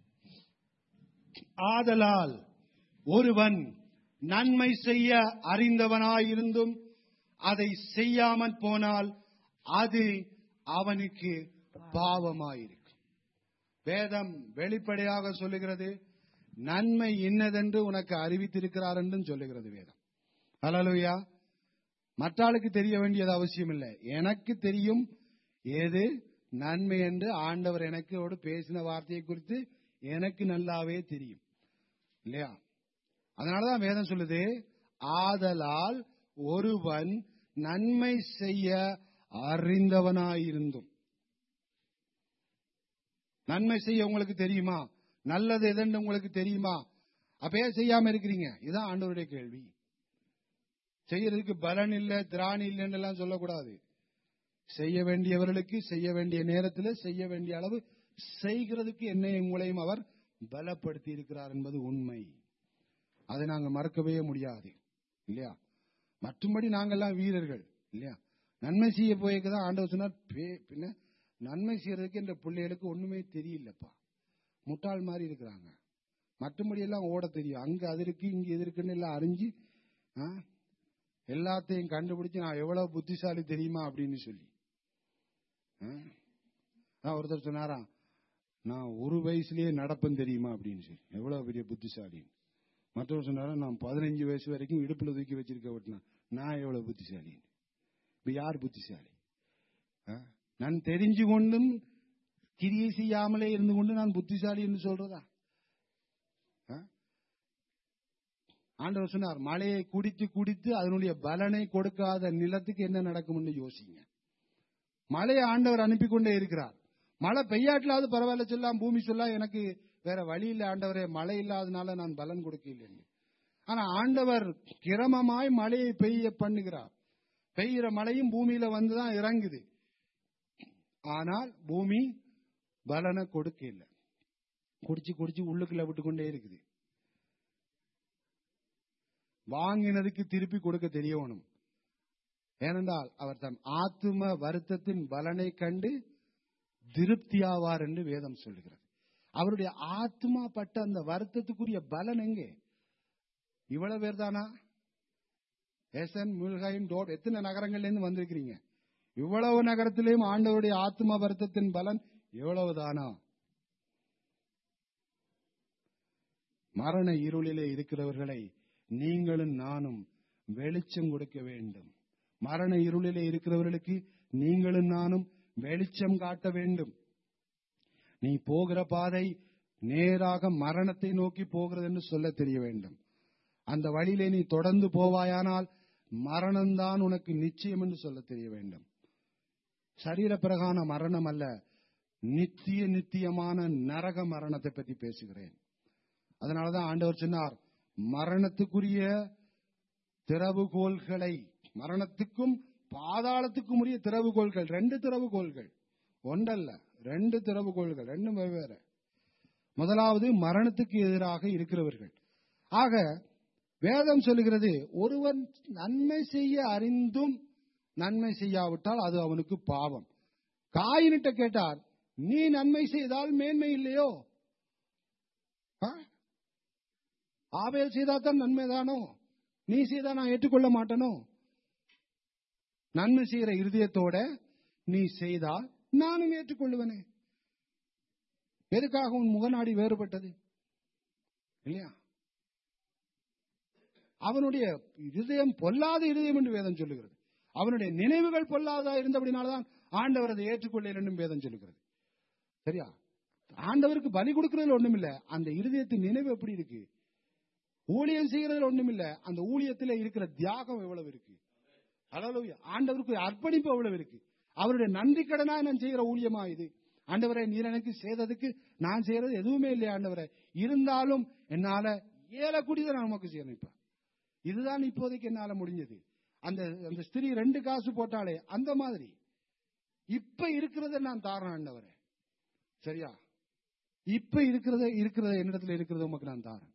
ஆதலால் ஒருவன் நன்மை செய்ய அறிந்தவனாயிருந்தும் அதை செய்யாமல் போனால் அது அவனுக்கு பாவமாயிருக்கும் வேதம் வெளிப்படையாக சொல்லுகிறது நன்மை இன்னதென்று உனக்கு அறிவித்திருக்கிறார் என்றும் சொல்லுகிறது வேதம் ஹalleluya மற்றாளுக்கு தெரிய வேண்டியது அவசியம் இல்லை எனக்கு தெரியும் ஏது நன்மை என்று ஆண்டவர் எனக்கோடு பேசின வார்த்தையை குறித்து எனக்கு நல்லாவே தெரியும் இல்லையா அதனாலதான் வேதம் சொல்லுது ஆதலால் ஒருவன் நன்மை செய்ய அறிந்தவனாயிருந்தும் நன்மை செய்ய உங்களுக்கு தெரியுமா நல்லது எதுன்னு உங்களுக்கு தெரியுமா அப்பயே செய்யாம இருக்கிறீங்க இதுதான் ஆண்டவருடைய கேள்வி செய்யறதுக்கு பலன் இல்ல திராணி இல்லைன்னு எல்லாம் சொல்லக்கூடாது செய்ய வேண்டியவர்களுக்கு செய்ய வேண்டிய நேரத்தில் செய்ய வேண்டிய அளவு செய்கிறதுக்கு என்னையும் உங்களையும் அவர் பலப்படுத்தி இருக்கிறார் என்பது உண்மை அதை நாங்க மறக்கவே முடியாது இல்லையா மற்றும்படி நாங்கெல்லாம் வீரர்கள் இல்லையா நன்மை செய்ய போய்க்கு தான் ஆண்டவர் சொன்னார் பே- பின்ன நன்மை செய்யறதுக்கு இந்த பிள்ளைகளுக்கு ஒண்ணுமே தெரியலப்பா முட்டாள் மாதிரி இருக்கிறாங்க மற்றபடி எல்லாம் ஓட தெரியும் அங்க அது இருக்கு இங்க இது இருக்குன்னு எல்லாம் அறிஞ்சு ஆ, எல்லாத்தையும் கண்டுபிடிச்சு நான் எவ்வளவு புத்திசாலி தெரியுமா அப்படின்னு சொல்லி ஆ? அதான் ஒருத்தர் சொன்னாராம் நான் ஒரு வயசுலயே நடப்பேன் தெரியுமா அப்படின்னு சொல்லி எவ்வளவு பெரிய புத்திசாலி மற்றவர் சொன்னாரா நான் பதினஞ்சு வயசு வரைக்கும் இடுப்புல தூக்கி வச்சிருக்க விட்டுனா நான் எவ்வளவு புத்திசாலி இப்ப யார் புத்திசாலி ஆ? நான் தெரிஞ்சு கொண்டும் கிரியை செய்யாமலே இருந்து கொண்டு நான் புத்திசாலி என்று சொல்றதா ஆ? ஆண்டவர் சொன்னார் மழையை குடித்து குடித்து அதனுடைய பலனை கொடுக்காத நிலத்துக்கு என்ன நடக்கும்னு யோசிங்க மழையை ஆண்டவர் அனுப்பி கொண்டே இருக்கிறார் மழை பெய்யாட்டிலாவது பரவாயில்ல சொல்லலாம் பூமி சொல்லலாம் எனக்கு வேற வழி இல்லை ஆண்டவரே மழை இல்லாதனால நான் பலன் கொடுக்கலைன்னு ஆனா ஆண்டவர் கிரமமாய் மழையை பெய்ய பண்ணுகிறார் பெய்கிற மழையும் பூமியில வந்துதான் இறங்குது ஆனால் பூமி பலனை கொடுக்க இல்லை குடிச்சு குடிச்சு உள்ளுக்குள்ள விட்டு கொண்டே இருக்குது வாங்கினதுக்கு திருப்பி கொடுக்க தெரியவனும் ஏனென்றால் அவர் தன் ஆத்தும வருத்தத்தின் பலனை கண்டு திருப்தியாவார் என்று வேதம் சொல்லுகிறது அவருடைய ஆத்மா பட்ட அந்த வருத்தத்துக்குரிய பலன் எங்கே இவ்வளவு பேர் தானா எசன் முல்கைம் டோட் எத்தனை நகரங்கள்ல இருந்து வந்திருக்கிறீங்க இவ்வளவு நகரத்திலேயும் ஆண்டவருடைய ஆத்ம வருத்தத்தின் பலன் எவ்வளவு தானா மரண இருளிலே இருக்கிறவர்களை நீங்களும் நானும் வெளிச்சம் கொடுக்க வேண்டும் மரண இருளிலே இருக்கிறவர்களுக்கு நீங்களும் நானும் வெளிச்சம் காட்ட வேண்டும் நீ போகிற பாதை நேராக மரணத்தை நோக்கி போகிறது என்று சொல்ல தெரிய வேண்டும் அந்த வழியிலே நீ தொடர்ந்து போவாயானால் மரணம்தான் உனக்கு நிச்சயம் என்று சொல்ல தெரிய வேண்டும் சரீர பிரகான மரணம் அல்ல நித்திய நித்தியமான நரக மரணத்தை பற்றி பேசுகிறேன் அதனாலதான் ஆண்டவர் சொன்னார் மரணத்துக்குரிய திறவுகோல்களை மரணத்துக்கும் பாதாளத்துக்கும் உரிய திறவுகோல்கள் ரெண்டு திறவுகோல்கள் ஒன்றல்ல ரெண்டு திறவுகோல்கள் ரெண்டும் வெவ்வேறு முதலாவது மரணத்துக்கு எதிராக இருக்கிறவர்கள் ஆக வேதம் சொல்லுகிறது ஒருவன் நன்மை செய்ய அறிந்தும் நன்மை செய்யாவிட்டால் அது அவனுக்கு பாவம் காயினிட்ட கேட்டார் நீ நன்மை செய்தால் மேன்மை இல்லையோ ஆ? ஆபேல் செய்தாதான் நன்மைதானோ நீ செய்தா நான் ஏற்றுக்கொள்ள மாட்டேனோ நன்மை செய்யற இருதயத்தோட நீ செய்தால் நானும் ஏற்றுக்கொள்ளுவனே எதுக்காக உன் முகநாடி வேறுபட்டது இல்லையா அவனுடைய இருதயம் பொல்லாத இருதயம் என்று வேதம் சொல்லுகிறது அவனுடைய நினைவுகள் பொல்லாததா இருந்தபடினால்தான் ஆண்டவர் அதை ஏற்றுக்கொள்ள என்றும் வேதம் சொல்லுகிறது சரியா ஆண்டவருக்கு பலி கொடுக்கறதுல ஒண்ணும் இல்ல அந்த இருதயத்தின் நினைவு எப்படி இருக்கு ஊழியம் செய்யறதுல ஒண்ணும் இல்ல அந்த ஊழியத்துல இருக்கிற தியாகம் எவ்வளவு இருக்கு அதாவது ஆண்டவருக்கு அர்ப்பணிப்பு எவ்வளவு இருக்கு அவருடைய நன்றி கடனா நான் செய்கிற ஊழியமா இது ஆண்டவரை நீர் எனக்கு செய்ததுக்கு நான் செய்யறது எதுவுமே இல்லையா ஆண்டவரை இருந்தாலும் என்னால ஏழக்கூடியதை நான் உமக்கு செய்யணும் இப்ப இதுதான் இப்போதைக்கு என்னால முடிஞ்சது அந்த அந்த ஸ்திரீ ரெண்டு காசு போட்டாலே அந்த மாதிரி இப்ப இருக்கிறத நான் தாரேன் ஆண்டவரே சரியா இப்ப இருக்கிறத இருக்கிறத என்னிடத்துல இருக்கிறத உமக்கு நான் தாரேன்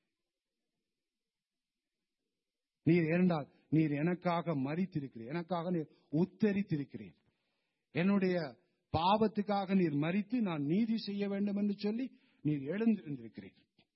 நீர் ஏனென்றால் நீர் எனக்காக மறித்திருக்கிறீர் எனக்காக நீர் உத்தரித்திருக்கிறீர் என்னுடைய பாவத்துக்காக நீர் மறித்து நான் நீதி செய்ய வேண்டும் என்று சொல்லி நீர் எழுந்திருந்திருக்கிறீர்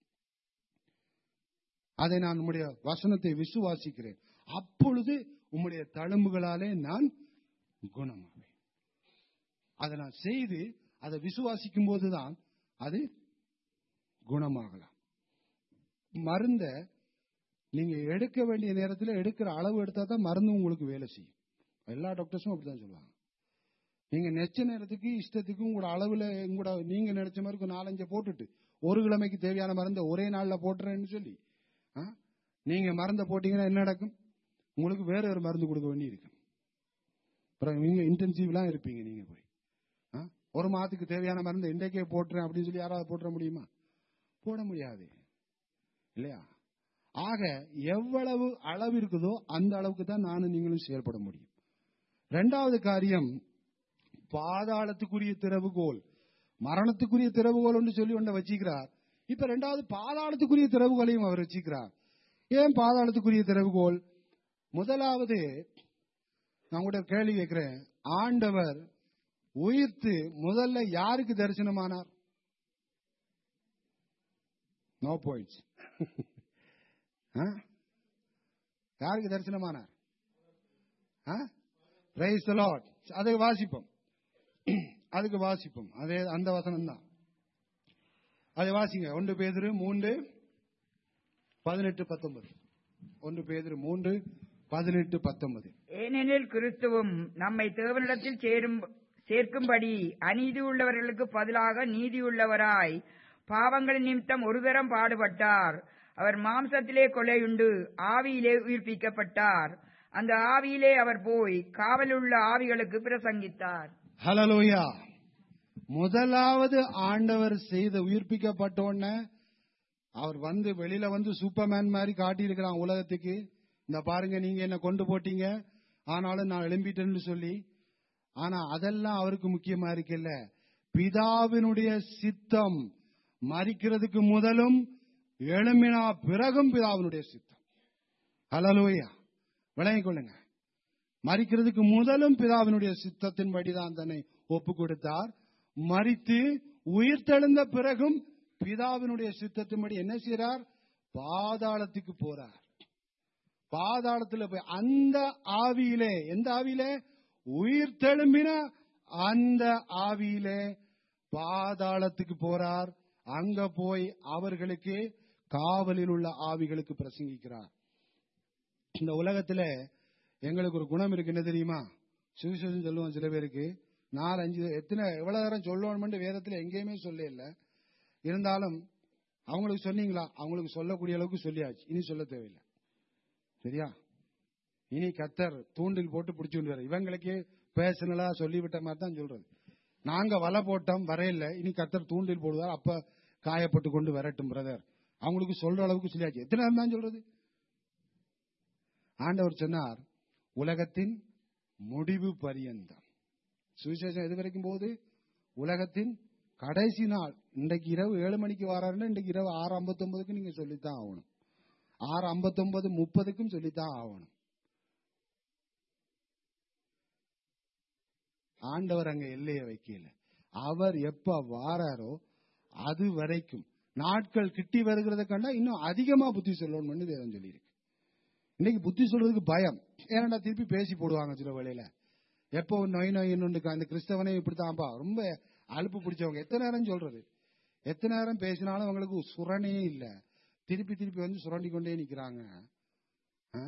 அதை நான் உம்முடைய வசனத்தை விசுவாசிக்கிறேன் அப்பொழுது உம்முடைய தழும்புகளாலே நான் குணமாவேன் அதை நான் செய்து அதை விசுவாசிக்கும் போதுதான் அது குணமாகலாம் மருந்த நீங்க எடுக்க வேண்டிய நேரத்தில் எடுக்கிற அளவு எடுத்தா தான் மருந்து உங்களுக்கு வேலை செய்யும் எல்லா டாக்டர்ஸும் அப்படிதான் சொல்லுவாங்க நீங்க நெச்ச நேரத்துக்கு இஷ்டத்துக்கு உங்களோட அளவுல உங்களோட நீங்க நினைச்ச மாதிரி ஒரு நாலஞ்சை போட்டுட்டு ஒரு கிழமைக்கு தேவையான மருந்தை ஒரே நாள்ல போட்டுறேன்னு சொல்லி ஆ? நீங்க மருந்தை போட்டீங்கன்னா என்ன நடக்கும் உங்களுக்கு வேற ஒரு மருந்து கொடுக்க வேண்டி இருக்கும் அப்புறம் நீங்க இன்டென்சிவ்லாம் இருப்பீங்க நீங்க போய் ஆ? ஒரு மாதத்துக்கு தேவையான மருந்து இன்றைக்கே போட்டுறேன் அப்படின்னு சொல்லி யாராவது போட்டுற முடியுமா போட முடியாது இல்லையா ஆக எவ்வளவு அளவு இருக்குதோ அந்த அளவுக்கு தான் நானும் நீங்களும் செயல்பட முடியும் ரெண்டாவது காரியம் பாதாளத்துக்குரிய திறவுகோல் மரணத்துக்குரிய திறவுகோல் என்று சொல்லி ஒன்றை வச்சிக்கிறார் இப்ப ரெண்டாவது பாதாளத்துக்குரிய திறவுகோலையும் அவர் வச்சிக்கிறார் ஏன் பாதாளத்துக்குரிய திறவுகோல் முதலாவது நான் கூட கேள்வி கேட்கிறேன் ஆண்டவர் உயிர்த்து முதல்ல யாருக்கு தரிசனமானார் நோ பாயிண்ட்ஸ் யாருக்கு தரிசனமானார் பிரைஸ் லார்ட் அதை வாசிப்போம் அதுக்கு வாசிப்போம் அதே அந்த வசனம் தான் அதை வாசிங்க ஒன்று பேதிரு மூன்று பதினெட்டு பத்தொன்பது ஒன்று பேதிரு மூன்று பதினெட்டு பத்தொன்பது ஏனெனில் கிறிஸ்துவும் நம்மை தேவனிடத்தில் சேரும் சேர்க்கும்படி அநீதி உள்ளவர்களுக்கு பதிலாக நீதியுள்ளவராய் பாவங்கள் நிமித்தம் ஒரு தரம் பாடுபட்டார் அவர் மாம்சத்திலே கொலையுண்டு ஆவியிலே உயிர்ப்பிக்கப்பட்டார் அந்த ஆவியிலே அவர் போய் காவலுள்ள ஆவிகளுக்கு பிரசங்கித்தார் ஹலலோயா முதலாவது ஆண்டவர் செய்த உயிர்ப்பிக்கப்பட்ட உடனே அவர் வந்து வெளியில வந்து சூப்பர்மேன் மாதிரி காட்டியிருக்கிறான் உலகத்துக்கு இந்த பாருங்க நீங்க என்ன கொண்டு போட்டீங்க ஆனாலும் நான் எழும்பிட்டேன்னு சொல்லி ஆனா அதெல்லாம் அவருக்கு முக்கியமா இருக்குல்ல பிதாவினுடைய சித்தம் மறிக்கிறதுக்கு முதலும் எழும்பினா பிறகும் பிதாவினுடைய சித்தம் ஹலலோயா விளங்கிக் கொள்ளுங்க மறிக்கிறதுக்கு முதலும் பிதாவினுடைய சித்தத்தின்படிதான் தன்னை ஒப்பு கொடுத்தார் மறித்து உயிர்த்தெழுந்த பிறகும் பிதாவினுடைய சித்தத்தின்படி என்ன செய்றார் பாதாளத்துக்கு போறார் பாதாளத்துல போய் அந்த ஆவியிலே எந்த ஆவியிலே உயிர்த்தெழும்பின அந்த ஆவியிலே பாதாளத்துக்கு போறார் அங்க போய் அவர்களுக்கு காவலில் உள்ள ஆவிகளுக்கு பிரசங்கிக்கிறார் இந்த உலகத்துல எங்களுக்கு ஒரு குணம் இருக்கு என்ன தெரியுமா சுவிசேஷம் சொல்லுவோம் சில பேருக்கு நாலு அஞ்சு எத்தனை எவ்வளவு நேரம் சொல்லணும்னு வேதத்துல எங்கேயுமே சொல்ல இல்ல இருந்தாலும் அவங்களுக்கு சொன்னீங்களா அவங்களுக்கு சொல்லக்கூடிய அளவுக்கு சொல்லியாச்சு இனி சொல்ல தேவையில்லை சரியா இனி கத்தர் தூண்டில் போட்டு பிடிச்சு கொண்டு வர இவங்களுக்கே பேசனலா சொல்லிவிட்ட மாதிரி தான் சொல்றது நாங்க வலை போட்டோம் வரையில இனி கத்தர் தூண்டில் போடுவார் அப்ப காயப்பட்டு கொண்டு வரட்டும் பிரதர் அவங்களுக்கு சொல்ற அளவுக்கு சொல்லியாச்சு எத்தனை நேரம் தான் சொல்றது ஆண்டவர் சொன்னார் உலகத்தின் முடிவு பரியந்தம் சுவிசேஷம் எது வரைக்கும் போகுது உலகத்தின் கடைசி நாள் இன்றைக்கு இரவு ஏழு மணிக்கு வராருன்னா இன்றைக்கு இரவு ஆறு ஐம்பத்தி ஒன்பதுக்கு நீங்க சொல்லித்தான் ஆகணும் ஆறு ஐம்பத்தொன்பது முப்பதுக்கும் சொல்லித்தான் ஆகணும் ஆண்டவர் அங்க எல்லையை வைக்கல அவர் எப்ப வாராரோ அது வரைக்கும் நாட்கள் கிட்டி வருகிறத கண்டா இன்னும் அதிகமா புத்தி சொல்லணும்னு வேதம் சொல்லியிருக்கு இன்னைக்கு புத்தி சொல்றதுக்கு பயம் ஏன்னா திருப்பி பேசி போடுவாங்க சில வேளையில எப்போ நொய் நொய் அந்த கிறிஸ்தவனே இப்படித்தான்ப்பா ரொம்ப அலுப்பு பிடிச்சவங்க எத்தனை நேரம் சொல்றது எத்தனை நேரம் பேசினாலும் அவங்களுக்கு சுரணே இல்ல திருப்பி திருப்பி வந்து சுரண்டி கொண்டே நிக்கிறாங்க ஆ?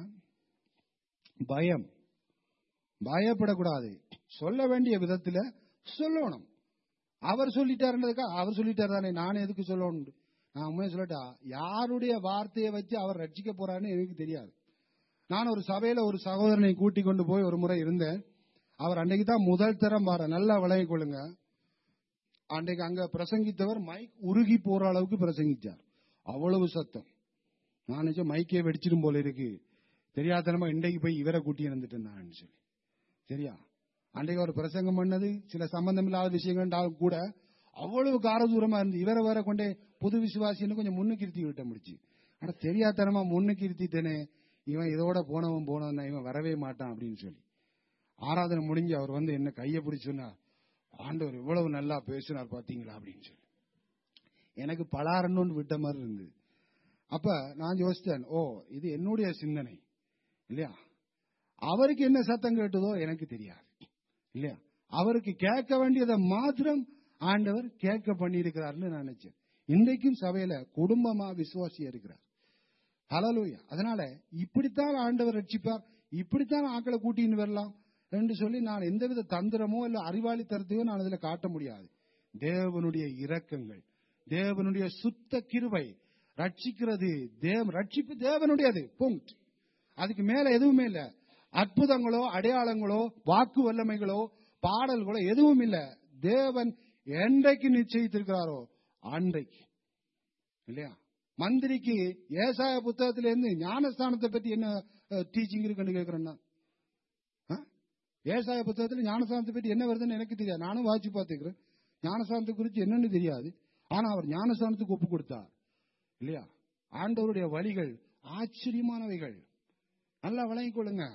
பயம் பயப்படக்கூடாது சொல்ல வேண்டிய விதத்துல சொல்லணும் அவர் சொல்லிட்டாருன்றதுக்கா அவர் சொல்லிட்டாரு தானே நான் எதுக்கு சொல்லணும் நான் உண்மையை சொல்லட்டா யாருடைய வார்த்தையை வச்சு அவர் ரட்சிக்க போறாருன்னு எனக்கு தெரியாது நான் ஒரு சபையில ஒரு சகோதரனை கூட்டி கொண்டு போய் ஒரு முறை இருந்தேன் அவர் அன்னைக்கு தான் முதல் தரம் பாரு நல்லா விளங்கிக் கொள்ளுங்க அன்றைக்கு அங்க பிரசங்கித்தவர் மைக் உருகி போற அளவுக்கு பிரசங்கிச்சார் அவ்வளவு சத்தம் நான் நினைச்சேன் மைக்கே வெடிச்சிடும் போல இருக்கு தெரியாதனமா இன்றைக்கு போய் இவரை கூட்டி இருந்துட்டேன் நான் சொல்லி சரியா அன்றைக்கு அவர் பிரசங்கம் பண்ணது சில சம்பந்தம் இல்லாத விஷயங்கள் கூட அவ்வளவு காரதூரமா இருந்து இவரை வேற கொண்டே புது விசுவாசின்னு கொஞ்சம் முன்னுக்கு இருத்தி விட்ட முடிச்சு ஆனா தெரியாதனமா முன்னுக்கு இருத்திட்டேனே இவன் இதோட போனவன் போனவன் இவன் வரவே மாட்டான் அப்படின்னு சொல்லி ஆராதனை முடிஞ்சு அவர் வந்து என்ன கையை பிடிச்சு சொன்னார் ஆண்டவர் இவ்வளவு நல்லா பேசினார் பாத்தீங்களா அப்படின்னு சொல்லி எனக்கு பலாரன்னு விட்ட மாதிரி இருந்தது அப்ப நான் யோசித்தேன் ஓ இது என்னுடைய சிந்தனை இல்லையா அவருக்கு என்ன சத்தம் கேட்டதோ எனக்கு தெரியாது இல்லையா அவருக்கு கேட்க வேண்டியதை மாத்திரம் ஆண்டவர் கேட்க பண்ணியிருக்கிறார்னு நான் நினைச்சேன் இன்றைக்கும் சபையில குடும்பமா விசுவாசியா இருக்கிறார் ஹலலூயா அதனால இப்படித்தான் ஆண்டவர் ரட்சிப்பார் இப்படித்தான் ஆக்களை கூட்டின்னு வரலாம் என்று சொல்லி நான் எந்தவித தந்திரமோ இல்ல அறிவாளித்தனத்தையோ நான் அதுல காட்ட முடியாது தேவனுடைய இரக்கங்கள் தேவனுடைய சுத்த கிருபை ரட்சிக்கிறது தேவ ரட்சிப்பு தேவனுடையது புங்க் அதுக்கு மேல எதுவுமே இல்ல அற்புதங்களோ அடையாளங்களோ வாக்கு வல்லமைகளோ பாடல்களோ எதுவும் இல்ல தேவன் என்றைக்கு நிச்சயித்திருக்கிறாரோ அன்றைக்கு இல்லையா மந்திரிக்கு ஏசாய புத்தகத்தில இருந்து ஞானஸ்தானத்தை பத்தி என்ன டீச்சிங் இருக்குன்னு கேக்குறேன்னா ஆ? ஏசாய புத்தகத்துல ஞானஸ்தானத்தை பத்தி என்ன வருதுன்னு எனக்கு தெரியாது நானும் வாட்சி பார்த்துக்கிறேன் ஞானஸ்தானத்தை குறித்து என்னன்னு தெரியாது ஆனா அவர் ஞானஸ்தானத்துக்கு ஒப்பு கொடுத்தார் இல்லையா ஆண்டவருடைய வழிகள் ஆச்சரியமானவைகள் நல்லா விளங்கிக் கொள்ளுங்க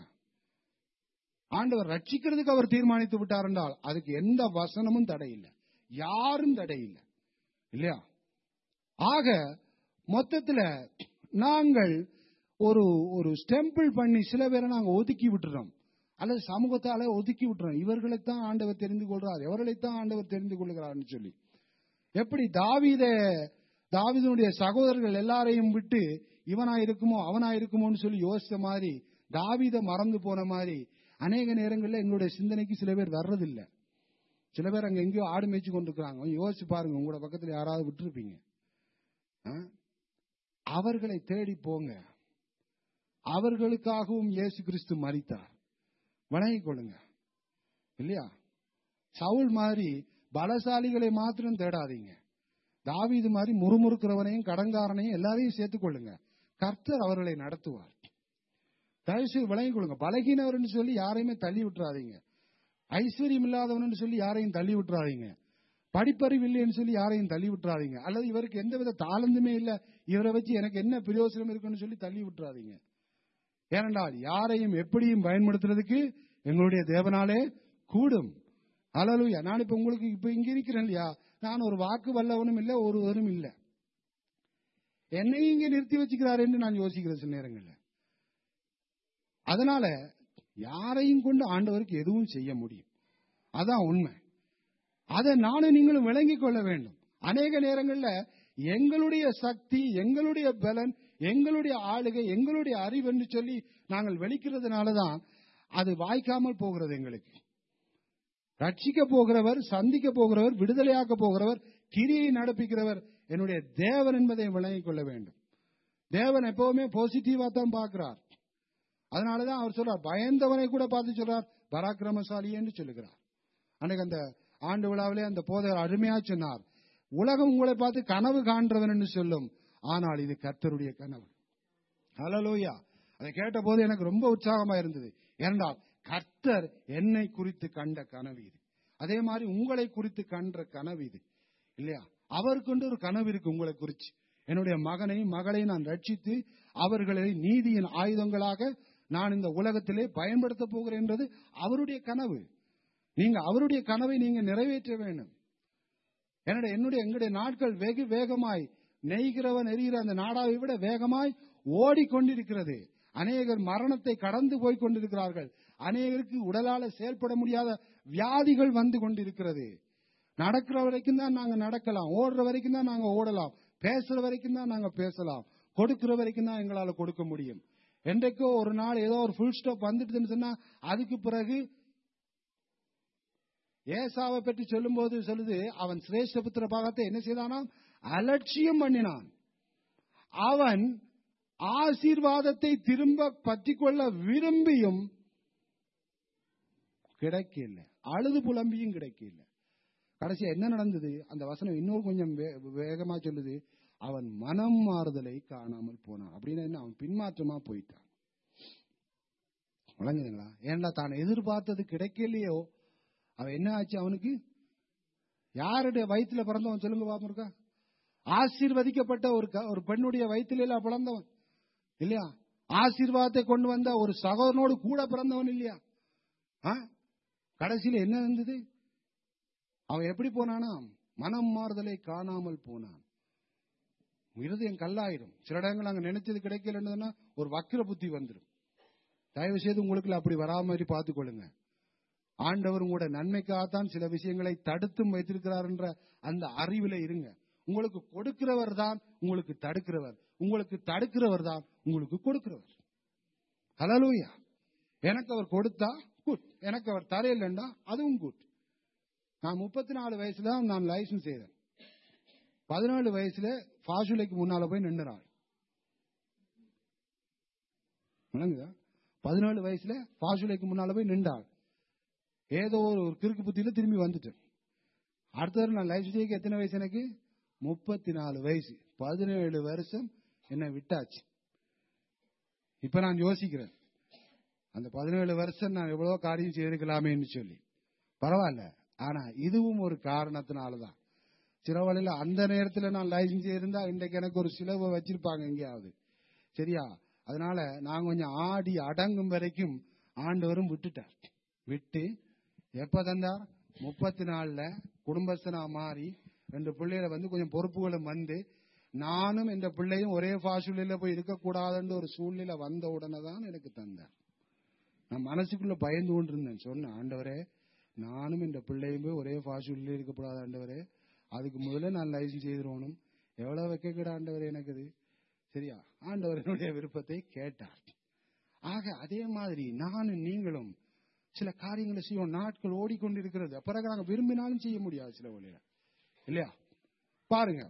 ஆண்டவர் ரட்சிக்கிறதுக்கு அவர் தீர்மானித்து விட்டார் என்றால் அதுக்கு எந்த வசனமும் தடை இல்லை யாரும் தடை இல்லை இல்லையா ஆக மொத்தத்துல நாங்கள் ஒரு ஒரு ஸ்டெம்பிள் பண்ணி சில பேரை நாங்க ஒதுக்கி விட்டுறோம் அல்லது சமூகத்தால ஒதுக்கி விட்டுறோம் இவர்களைத்தான் ஆண்டவர் தெரிந்து கொள்றார் எவர்களைத்தான் ஆண்டவர் தெரிந்து கொள்கிறார்னு சொல்லி எப்படி தாவீத தாவீதனுடைய சகோதரர்கள் எல்லாரையும் விட்டு இவனா இருக்குமோ அவனா இருக்குமோன்னு சொல்லி யோசிச்ச மாதிரி தாவீத மறந்து போன மாதிரி அநேக நேரங்கள்ல எங்களுடைய சிந்தனைக்கு சில பேர் வர்றதில்லை சில பேர் அங்க எங்கேயோ ஆடு மேய்ச்சி கொண்டிருக்கிறாங்க கொஞ்சம் யோசிச்சு பாருங்க உங்களோட பக்கத்துல யாராவது விட்டுருப்பீங்க ஆ? அவர்களை தேடி போங்க அவர்களுக்காகவும் இயேசு கிறிஸ்து மரித்தார் வணங்கிக் கொள்ளுங்க இல்லையா சவுல் மாதிரி பலசாலிகளை மாத்திரம் தேடாதீங்க தாவீது மாதிரி முறுமுறுக்கிறவனையும் கடங்காரனையும் எல்லாரையும் சேர்த்துக் கொள்ளுங்க கர்த்தர் அவர்களை நடத்துவார் தயவுசெய்து விளங்கிக் கொள்ளுங்க பலகீனவர்னு சொல்லி யாரையுமே தள்ளி விட்டுறாதீங்க ஐஸ்வர்யம் இல்லாதவன் சொல்லி யாரையும் தள்ளி விட்டுறாதீங்க படிப்பறிவு இல்லைன்னு சொல்லி யாரையும் தள்ளி விட்டுறாதீங்க அல்லது இவருக்கு எந்தவித தாளந்துமே இல்ல இவரை வச்சு எனக்கு என்ன பிரயோசனம் இருக்குன்னு சொல்லி தள்ளி விட்டுறாதீங்க ஏனென்றால் யாரையும் எப்படியும் பயன்படுத்துறதுக்கு எங்களுடைய தேவனாலே கூடும் அலலுயா நான் இப்ப உங்களுக்கு இப்ப இங்க இருக்கிறேன் இல்லையா நான் ஒரு வாக்கு வல்லவனும் இல்ல ஒருவரும் இல்ல என்னையும் இங்க நிறுத்தி வச்சுக்கிறாரு என்று நான் யோசிக்கிறேன் சில நேரங்கள்ல அதனால யாரையும் கொண்டு ஆண்டவருக்கு எதுவும் செய்ய முடியும் அதான் உண்மை அதை நானும் நீங்களும் விளங்கிக் கொள்ள வேண்டும் அநேக நேரங்கள்ல எங்களுடைய சக்தி எங்களுடைய பலன் எங்களுடைய ஆளுகை எங்களுடைய அறிவு என்று சொல்லி நாங்கள் வெளிக்கிறதுனாலதான் அது வாய்க்காமல் போகிறது எங்களுக்கு ரட்சிக்க போகிறவர் சந்திக்க போகிறவர் விடுதலையாக்க போகிறவர் கிரியை நடப்பிக்கிறவர் என்னுடைய தேவன் என்பதை விளங்கிக் கொள்ள வேண்டும் தேவன் எப்பவுமே பாசிட்டிவா தான் பார்க்கிறார் அதனாலதான் அவர் சொல்றார் பயந்தவனை கூட பார்த்து சொல்றார் பராக்கிரமசாலி என்று சொல்லுகிறார் அன்னைக்கு அந்த ஆண்டு விழாவிலே அந்த போதகர் அருமையா சொன்னார் உலகம் உங்களை பார்த்து கனவு காண்றவன் என்று சொல்லும் ஆனால் இது கர்த்தருடைய கனவு ஹalleluya அதை கேட்ட போது எனக்கு ரொம்ப உற்சாகமா இருந்தது ஏனென்றால் கர்த்தர் என்னை குறித்து கண்ட கனவு இது அதே மாதிரி உங்களை குறித்து கண்ட கனவு இது இல்லையா அவருக்குண்டு ஒரு கனவு இருக்கு உங்களை குறிச்சு என்னுடைய மகனையும் மகளையும் நான் ரட்சித்து அவர்களை நீதியின் ஆயுதங்களாக நான் இந்த உலகத்திலே பயன்படுத்த போகிறேன் என்றது அவருடைய கனவு நீங்க அவருடைய கனவை நீங்க நிறைவேற்ற வேண்டும் என்னுடைய என்னுடைய எங்களுடைய நாட்கள் வெகு வேகமாய் நெய்கிறவன் எரிகிற அந்த நாடாவை விட வேகமாய் ஓடிக்கொண்டிருக்கிறது அநேகர் மரணத்தை கடந்து போய் கொண்டிருக்கிறார்கள் அநேகருக்கு உடலால செயல்பட முடியாத வியாதிகள் வந்து கொண்டிருக்கிறது நடக்கிற வரைக்கும் தான் நாங்க நடக்கலாம் ஓடுற வரைக்கும் தான் நாங்க ஓடலாம் பேசுற வரைக்கும் தான் நாங்க பேசலாம் கொடுக்கிற வரைக்கும் தான் எங்களால கொடுக்க முடியும் என்றைக்கோ ஒரு நாள் ஏதோ ஒரு ஃபுல் ஸ்டாப் வந்துட்டுதுன்னு சொன்னா அதுக்கு பிறகு ஏசாவை பற்றி சொல்லும்போது சொல்லுது அவன் சிரேஷ்ட புத்திர பாகத்தை என்ன செய்தானாம் அலட்சியம் பண்ணினான் அவன் ஆசீர்வாதத்தை திரும்ப பற்றிக்கொள்ள விரும்பியும் கிடைக்கல அழுது புலம்பியும் கிடைக்கல கடைசியா என்ன நடந்தது அந்த வசனம் இன்னொரு கொஞ்சம் வே- வேகமா சொல்லுது அவன் மனம் மாறுதலை காணாமல் போனான் அப்படின்னு என்ன அவன் பின்மாற்றமா போயிட்டான் விளங்குதுங்களா ஏன்டா தான் எதிர்பார்த்தது கிடைக்கலையோ அவன் என்ன ஆச்சு அவனுக்கு யாருடைய வயித்துல பிறந்தவன் சொல்லுங்க பாப்போம் இருக்கா ஆசீர்வதிக்கப்பட்ட ஒரு க- ஒரு பெண்ணுடைய வயிற்றில எல்லாம் பிறந்தவன் இல்லையா ஆசீர்வாதத்தை கொண்டு வந்த ஒரு சகோதரனோடு கூட பிறந்தவன் இல்லையா ஆ? கடைசியில என்ன இருந்தது அவன் எப்படி போனானா மனம் மாறுதலை காணாமல் போனான் இருதயம் கல்லாயிரும் சில இடங்கள் அங்க நினைச்சது கிடைக்கலன்னா ஒரு வக்கிர புத்தி வந்துடும் தயவு செய்து உங்களுக்கு அப்படி வராம மாதிரி பார்த்துக் கொள்ளுங்க ஆண்டவர் உங்களோட நன்மைக்காகத்தான் சில விஷயங்களை தடுத்தும் வைத்திருக்கிறார் என்ற அந்த அறிவில இருங்க உங்களுக்கு கொடுக்கிறவர் தான் உங்களுக்கு தடுக்கிறவர் உங்களுக்கு தடுக்கிறவர் தான் உங்களுக்கு கொடுக்கிறவர் ஹலலூயா எனக்கு அவர் கொடுத்தா குட் எனக்கு அவர் தரையில்லைண்டா அதுவும் குட் நான் முப்பத்தி நாலு வயசுல தான் நான் லைசன்ஸ் செய்தேன் பதினாலு வயசுல ஃபாசுலைக்கு முன்னால போய் நின்னுறாள் விளங்குதா பதினாலு வயசுல ஃபாசுலைக்கு முன்னால போய் நின்றாள் ஏதோ ஒரு ஒரு கிறுக்கு புத்தியில திரும்பி வந்துட்டேன் அடுத்தது நான் லைஃப் ஸ்டேஜ்க்கு எத்தனை வயசு எனக்கு முப்பத்தி நாலு வயசு பதினேழு வருஷம் என்னை விட்டாச்சு இப்ப நான் யோசிக்கிறேன் அந்த பதினேழு வருஷம் நான் எவ்வளவோ காரியம் செய்திருக்கலாமேன்னு சொல்லி பரவாயில்ல ஆனா இதுவும் ஒரு காரணத்தினாலதான் சில வழியில அந்த நேரத்துல நான் லைசன்ஸ் இருந்தா இன்றைக்கு எனக்கு ஒரு சிலவை வச்சிருப்பாங்க எங்கேயாவது சரியா அதனால நான் கொஞ்சம் ஆடி அடங்கும் வரைக்கும் ஆண்டவரும் விட்டுட்டார் விட்டு எப்ப தந்தார் முப்பத்தி நாலுல குடும்பஸ்தனா மாறி ரெண்டு பிள்ளைகளை வந்து கொஞ்சம் பொறுப்புகளும் வந்து நானும் இந்த பிள்ளையும் ஒரே ஃபாசூலில போய் இருக்கக்கூடாதுன்ற ஒரு சூழ்நிலை வந்த உடனே தான் எனக்கு தந்தார் நான் மனசுக்குள்ள பயந்து கொண்டிருந்தேன் சொன்னேன் ஆண்டவரே நானும் இந்த பிள்ளையும் போய் ஒரே ஃபாசூலில் இருக்கக்கூடாது ஆண்டவரே அதுக்கு முதல்ல நான் லைசன்ஸ் செய்திருவணும் எவ்வளவு வைக்கக்கூட ஆண்டவர் எனக்கு இது சரியா ஆண்டவர் என்னுடைய விருப்பத்தை கேட்டார் ஆக அதே மாதிரி நானும் நீங்களும் சில காரியங்களை செய்வோம் நாட்கள் ஓடிக்கொண்டிருக்கிறது பிறகு நாங்க விரும்பினாலும் செய்ய முடியாது சில வழியில இல்லையா பாருங்க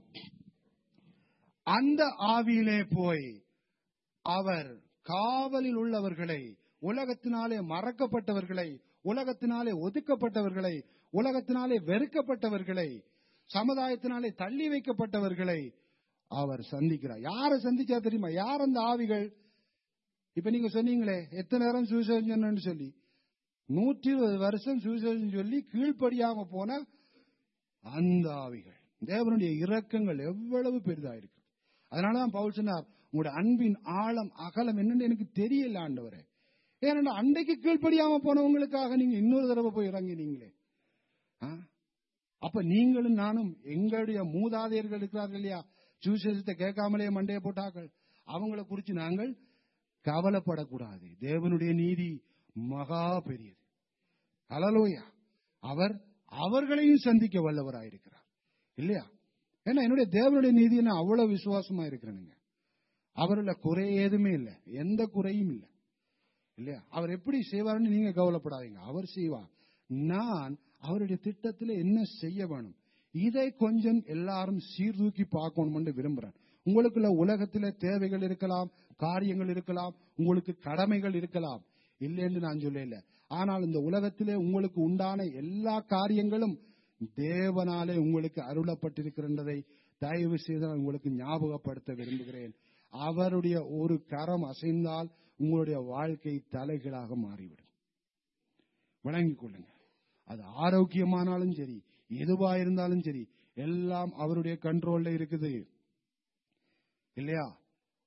அந்த ஆவியிலே போய் அவர் காவலில் உள்ளவர்களை உலகத்தினாலே மறக்கப்பட்டவர்களை உலகத்தினாலே ஒதுக்கப்பட்டவர்களை உலகத்தினாலே வெறுக்கப்பட்டவர்களை சமுதாயத்தினாலே தள்ளி வைக்கப்பட்டவர்களை அவர் சந்திக்கிறார் யாரை சந்திச்சா தெரியுமா யார் அந்த ஆவிகள் இப்ப நீங்க சொன்னீங்களே எத்தனை நேரம் சுவிசேஷன் சொல்லி நூற்றி இருபது வருஷம் சுவிசேஷம் சொல்லி கீழ்ப்படியாம போன அந்த ஆவிகள் தேவனுடைய இரக்கங்கள் எவ்வளவு பெரிதா இருக்கு அதனாலதான் பவுல் சொன்னார் உங்களுடைய அன்பின் ஆழம் அகலம் என்னன்னு எனக்கு தெரியல ஆண்டவரே ஏன்னா அன்றைக்கு கீழ்ப்படியாம போனவங்களுக்காக நீங்க இன்னொரு தடவை போய் இறங்கினீங்களே ஆ? அப்ப நீங்களும் நானும் எங்களுடைய மூதாதையர்கள் இருக்கிறார்கள் இல்லையா சுவிசேஷத்தை கேட்காமலே மண்டையை போட்டார்கள் அவங்கள குறிச்சு நாங்கள் கவலைப்படக்கூடாது தேவனுடைய நீதி மகா பெரியது அலலோயா அவர் அவர்களையும் சந்திக்க வல்லவராயிருக்கிறார் இல்லையா ஏன்னா என்னுடைய தேவனுடைய நீதியை நான் அவ்வளவு விசுவாசமா இருக்கிறேனுங்க அவருல குறை ஏதுமே இல்லை எந்த குறையும் இல்லை இல்லையா அவர் எப்படி செய்வார்னு நீங்க கவலைப்படாதீங்க அவர் செய்வார் நான் அவருடைய திட்டத்தில் என்ன செய்ய வேணும் இதை கொஞ்சம் எல்லாரும் சீர்தூக்கி பார்க்கணும்னு விரும்புறேன் உங்களுக்குள்ள உலகத்தில தேவைகள் இருக்கலாம் காரியங்கள் இருக்கலாம் உங்களுக்கு கடமைகள் இருக்கலாம் இல்லைன்னு நான் சொல்லல ஆனால் இந்த உலகத்திலே உங்களுக்கு உண்டான எல்லா காரியங்களும் தேவனாலே உங்களுக்கு அருளப்பட்டிருக்கின்றதை தயவு செய்து நான் உங்களுக்கு ஞாபகப்படுத்த விரும்புகிறேன் அவருடைய ஒரு கரம் அசைந்தால் உங்களுடைய வாழ்க்கை தலைகளாக மாறிவிடும் வணங்கிக் கொள்ளுங்க அது ஆரோக்கியமானாலும் சரி எதுவா இருந்தாலும் சரி எல்லாம் அவருடைய கண்ட்ரோல்ல இருக்குது இல்லையா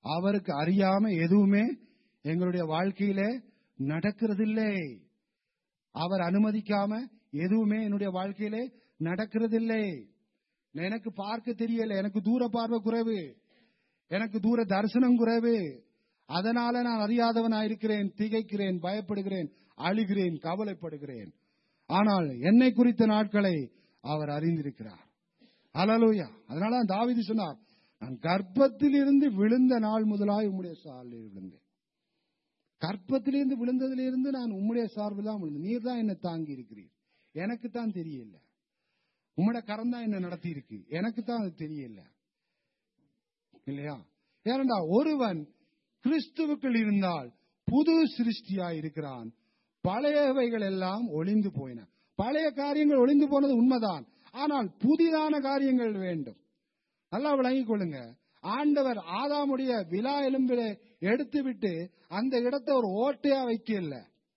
அவருக்கு அறியாம எதுவுமே எங்களுடைய வாழ்க்கையிலே நடக்கிறதில்லை அவர் அனுமதிக்காம எதுவுமே என்னுடைய வாழ்க்கையிலே நடக்கிறதில்லை எனக்கு பார்க்க தெரியல எனக்கு தூர பார்வை குறைவு எனக்கு தூர தரிசனம் குறைவு அதனால நான் அறியாதவனாயிருக்கிறேன் திகைக்கிறேன் பயப்படுகிறேன் அழுகிறேன் கவலைப்படுகிறேன் ஆனால் என்னை குறித்த நாட்களை அவர் அறிந்திருக்கிறார் அலலூயா அதனால தான் தாவீது சொன்னார் நான் கர்ப்பத்தில் இருந்து விழுந்த நாள் முதலாய் உம்முடைய சார்பில் விழுந்தேன் கர்ப்பத்திலிருந்து விழுந்ததிலிருந்து நான் உம்முடைய சார்பில் தான் விழுந்தேன் நீர் தான் என்னை தாங்கி இருக்கிறீர் எனக்கு தான் தெரியல உம்மோட கரம் தான் என்ன நடத்தி இருக்கு எனக்கு தான் அது தெரியல இல்லையா ஏனண்டா ஒருவன் கிறிஸ்துவுக்குள் இருந்தால் புது சிருஷ்டியா இருக்கிறான் பழையவைகள் எல்லாம் ஒளிந்து போயின பழைய காரியங்கள் ஒளிந்து போனது உண்மைதான் ஆனால் புதிதான காரியங்கள் வேண்டும் நல்லா விளங்கிக் கொள்ளுங்க ஆண்டவர் ஆதாமுடைய விழா எலும்பில எடுத்து விட்டு அந்த இடத்தை ஒரு ஓட்டையா வைக்கல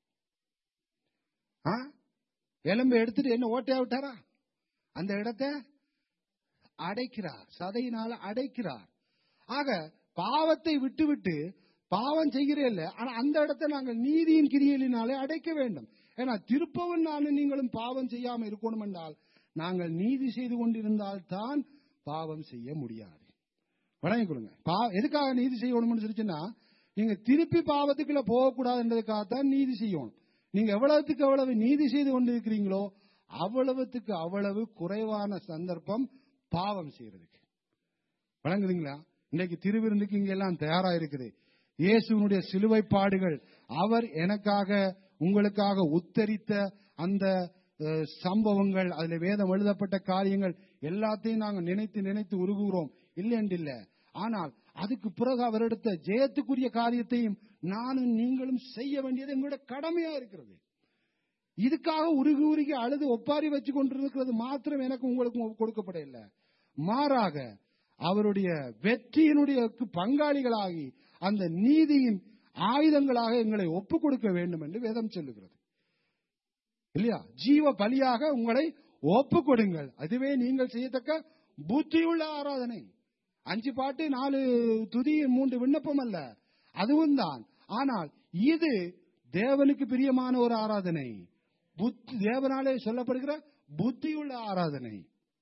ஆ? எலும்பை எடுத்துட்டு என்ன ஓட்டையா விட்டாரா அந்த இடத்தை அடைக்கிறார் சதையினால அடைக்கிறார் ஆக பாவத்தை விட்டுவிட்டு பாவம் செய்கிறேன் ஆனா அந்த இடத்தை நாங்கள் நீதியின் கிரியலினாலே அடைக்க வேண்டும் ஏன்னா திருப்பவன் நானும் நீங்களும் பாவம் செய்யாம இருக்கணும் என்றால் நாங்கள் நீதி செய்து கொண்டிருந்தால் தான் பாவம் செய்ய முடியாது வழங்கிக் கொடுங்க பா- எதுக்காக நீதி செய்யணும்னு சொல்லிச்சுன்னா நீங்க திருப்பி பாவத்துக்குள்ள போகக்கூடாதுன்றதுக்காகத்தான் நீதி செய்யணும் நீங்க எவ்வளவுக்கு எவ்வளவு நீதி செய்து கொண்டிருக்கிறீங்களோ அவ்வளவுத்துக்கு அவ்வளவு குறைவான சந்தர்ப்பம் பாவம் செய்யறதுக்கு வழங்குதுங்களா இன்னைக்கு திருவிருந்துக்கு இங்க எல்லாம் தயாரா இருக்குது இயேசுனுடைய சிலுவை பாடுகள் அவர் எனக்காக உங்களுக்காக உத்தரித்த அந்த அஹ், சம்பவங்கள் அதுல வேதம் எழுதப்பட்ட காரியங்கள் எல்லாத்தையும் நாங்க நினைத்து நினைத்து உருகுகிறோம் இல்லைன்னு இல்ல ஆனால் அதுக்கு பிறகு அவர் எடுத்த ஜெயத்துக்குரிய காரியத்தையும் நானும் நீங்களும் செய்ய வேண்டியது எங்களுடைய கடமையா இருக்கிறது இதுக்காக உருகி உருகி அழுது ஒப்பாரி வச்சு கொண்டிருக்கிறது மாத்திரம் எனக்கு உங்களுக்கும் கொடுக்கப்பட இல்லை மாறாக அவருடைய வெற்றியினுடைய பங்காளிகளாகி அந்த நீதியின் ஆயுதங்களாக எங்களை ஒப்புக் கொடுக்க வேண்டும் என்று வேதம் சொல்லுகிறது இல்லையா ஜீவ பலியாக உங்களை ஒப்புக் கொடுங்கள் அதுவே நீங்கள் செய்யத்தக்க புத்தியுள்ள ஆராதனை அஞ்சு பாட்டு நாலு துதி மூன்று விண்ணப்பம் அல்ல அதுவும் தான் ஆனால் இது தேவனுக்கு பிரியமான ஒரு ஆராதனை புத்தி தேவனாலே சொல்லப்படுகிற புத்தியுள்ள ஆராதனை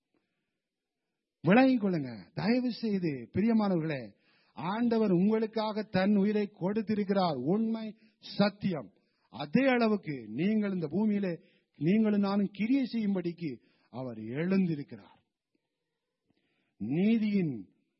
விளங்கிக் கொள்ளுங்க தயவு செய்து பிரியமானவர்களே ஆண்டவர் உங்களுக்காக தன் உயிரை கொடுத்திருக்கிறார் உண்மை சத்தியம் அதே அளவுக்கு நீங்கள் இந்த பூமியிலே நீங்களும் நானும் கிரியை செய்யும்படிக்கு அவர் எழுந்திருக்கிறார் நீதியின்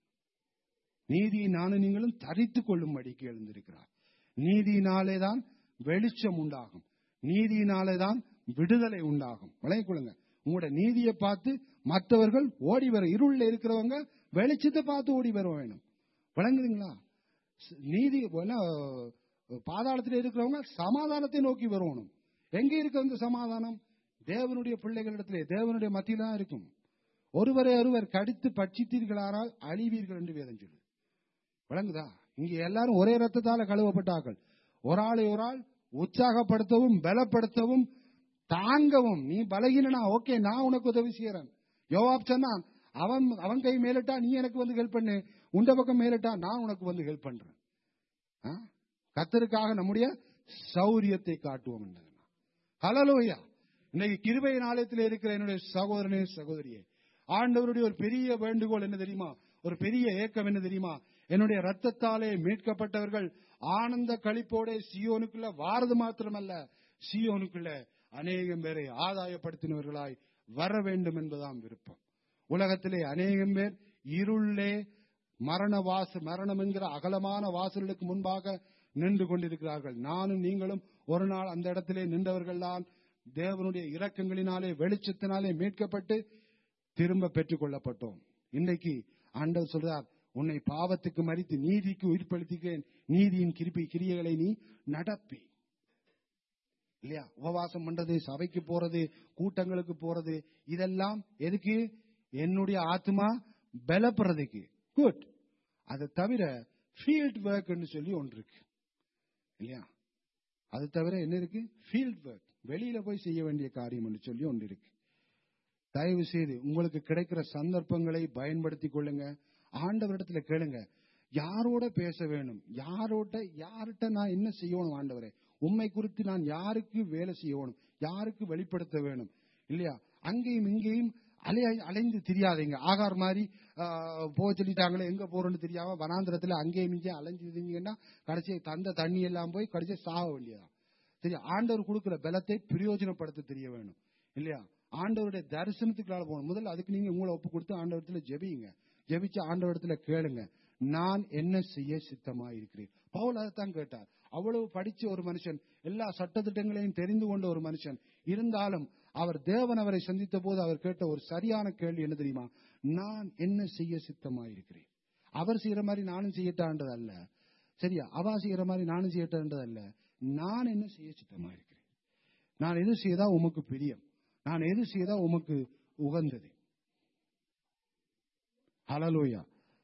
நீதியை நானும் நீங்களும் தரித்துக் கொள்ளும்படிக்கு எழுந்திருக்கிறார் நீதியினாலே தான் வெளிச்சம் உண்டாகும் நீதியினாலே தான் விடுதலை உண்டாகும் விளங்கிக் கொள்ளுங்க உங்களோட நீதியை பார்த்து மற்றவர்கள் ஓடி வர இருளில் இருக்கிறவங்க வெளிச்சத்தை பார்த்து ஓடி வர வேணும் விளங்குதுங்களா ஸ்- நீதி என்ன, பாதாளத்தில் இருக்கிறவங்க சமாதானத்தை நோக்கி வரணும் எங்க இருக்கு அந்த சமாதானம் தேவனுடைய பிள்ளைகளிடத்திலே தேவனுடைய மத்தியில தான் இருக்கும் ஒருவரை ஒருவர் கடித்து பட்சித்தீர்களானால் அழிவீர்கள் என்று வேதம் சொல்லு விளங்குதா இங்க எல்லாரும் ஒரே ரத்தத்தால கழுவப்பட்டார்கள் ஒரு ஆளை ஒரு ஆள் உற்சாகப்படுத்தவும் பலப்படுத்தவும் தாங்கவும் நீ பலகீனனா ஓகே நான் உனக்கு உதவி செய்யறேன் யோவாப் சொன்னான் அவன் அவன் கை மேலிட்டா நீ எனக்கு வந்து ஹெல்ப் பண்ணு உண்ட பக்கம் மேலிட்டா நான் உனக்கு வந்து ஹெல்ப் பண்றேன் ஆ? கர்த்தருக்காக நம்முடைய சௌரியத்தை காட்டுவோம் ஹலலோயா இன்னைக்கு கிருபை ஆலயத்தில் இருக்கிற என்னுடைய சகோதரனே சகோதரியே ஆண்டவருடைய ஒரு பெரிய வேண்டுகோள் என்ன தெரியுமா ஒரு பெரிய ஏக்கம் என்ன தெரியுமா என்னுடைய ரத்தத்தாலே மீட்கப்பட்டவர்கள் ஆனந்த களிப்போட சியோனுக்குள்ள வாரது மாத்திரமல்ல சியோனுக்குள்ள அநேகம் பேரை ஆதாயப்படுத்தினவர்களாய் வர வேண்டும் என்பதாம் விருப்பம் உலகத்திலே அநேகம் பேர் இருளே மரண வாச மரணம் என்கிற அகலமான வாசலுக்கு முன்பாக நின்று கொண்டிருக்கிறார்கள் நானும் நீங்களும் ஒரு நாள் அந்த இடத்திலே நின்றவர்கள் தான் தேவனுடைய இரக்கங்களினாலே வெளிச்சத்தினாலே மீட்கப்பட்டு திரும்ப பெற்றுக் கொள்ளப்பட்டோம் இன்னைக்கு ஆண்டவர் சொல்றார் உன்னை பாவத்துக்கு மறித்து நீதிக்கு உயிர்ப்படுத்திக்கிறேன் நீதியின் கிருப்பி கிரியைகளை நீ நடப்பி இல்லையா உபவாசம் பண்றது சபைக்கு போறது கூட்டங்களுக்கு போறது இதெல்லாம் எதுக்கு என்னுடைய ஆத்மா பலப்படுறதுக்கு குட் அதை தவிர ஃபீல்ட் ஒர்க்னு சொல்லி ஒன்று இருக்கு இல்லையா அது தவிர என்ன இருக்கு ஃபீல்ட் ஒர்க் வெளியில போய் செய்ய வேண்டிய காரியம் சொல்லி ஒன்று இருக்கு தயவு செய்து உங்களுக்கு கிடைக்கிற சந்தர்ப்பங்களை பயன்படுத்திக் கொள்ளுங்க ஆண்டவரிடத்துல கேளுங்க யாரோட பேச வேணும் யாரோட யார்கிட்ட நான் என்ன செய்யணும் ஆண்டவரே உண்மை குறித்து நான் யாருக்கு வேலை செய்யணும் யாருக்கு வெளிப்படுத்த வேணும் இல்லையா அங்கேயும் இங்கேயும் அலை அலைந்து தெரியாதீங்க ஆகார் மாதிரி ஆஹ், போக சொல்லிட்டாங்களே எங்க போறோம்னு தெரியாம வனாந்திரத்துல அங்கேயும் இங்கேயும் அலைஞ்சு இருந்தீங்கன்னா கடைசி தந்த தண்ணி எல்லாம் போய் கடைசி சாக வேண்டியதான் சரியா ஆண்டவர் கொடுக்கிற பலத்தை பிரயோஜனப்படுத்த தெரிய வேணும் இல்லையா ஆண்டவருடைய தரிசனத்துக்குள்ளால போகணும் முதல்ல அதுக்கு நீங்க உங்களை ஒப்பு கொடுத்து ஆண்டவரத்துல ஜெபிங்க ஜெபிச்சு ஆண்டவரத்துல கேளுங்க நான் என்ன செய்ய சித்தமா இருக்கிறேன் பவுல் அதைத்தான் கேட்டார் அவ்வளவு படிச்ச ஒரு மனுஷன் எல்லா சட்டத்திட்டங்களையும் தெரிந்து கொண்ட ஒரு மனுஷன் இருந்தாலும் அவர் தேவன் அவரை சந்தித்த போது அவர் கேட்ட ஒரு சரியான கேள்வி என்ன தெரியுமா நான் என்ன செய்ய சித்தமா இருக்கிறேன் அவர் செய்யற மாதிரி நானும் செய்யட்டான்றது அல்ல சரியா அவா செய்யற மாதிரி நானும் செய்யட்டான்றது அல்ல நான் என்ன செய்ய சித்தமா இருக்கிறேன் நான் எது செய்தா உமக்கு பிரியம் நான் எது செய்தா உமக்கு உகந்தது ஹalleluya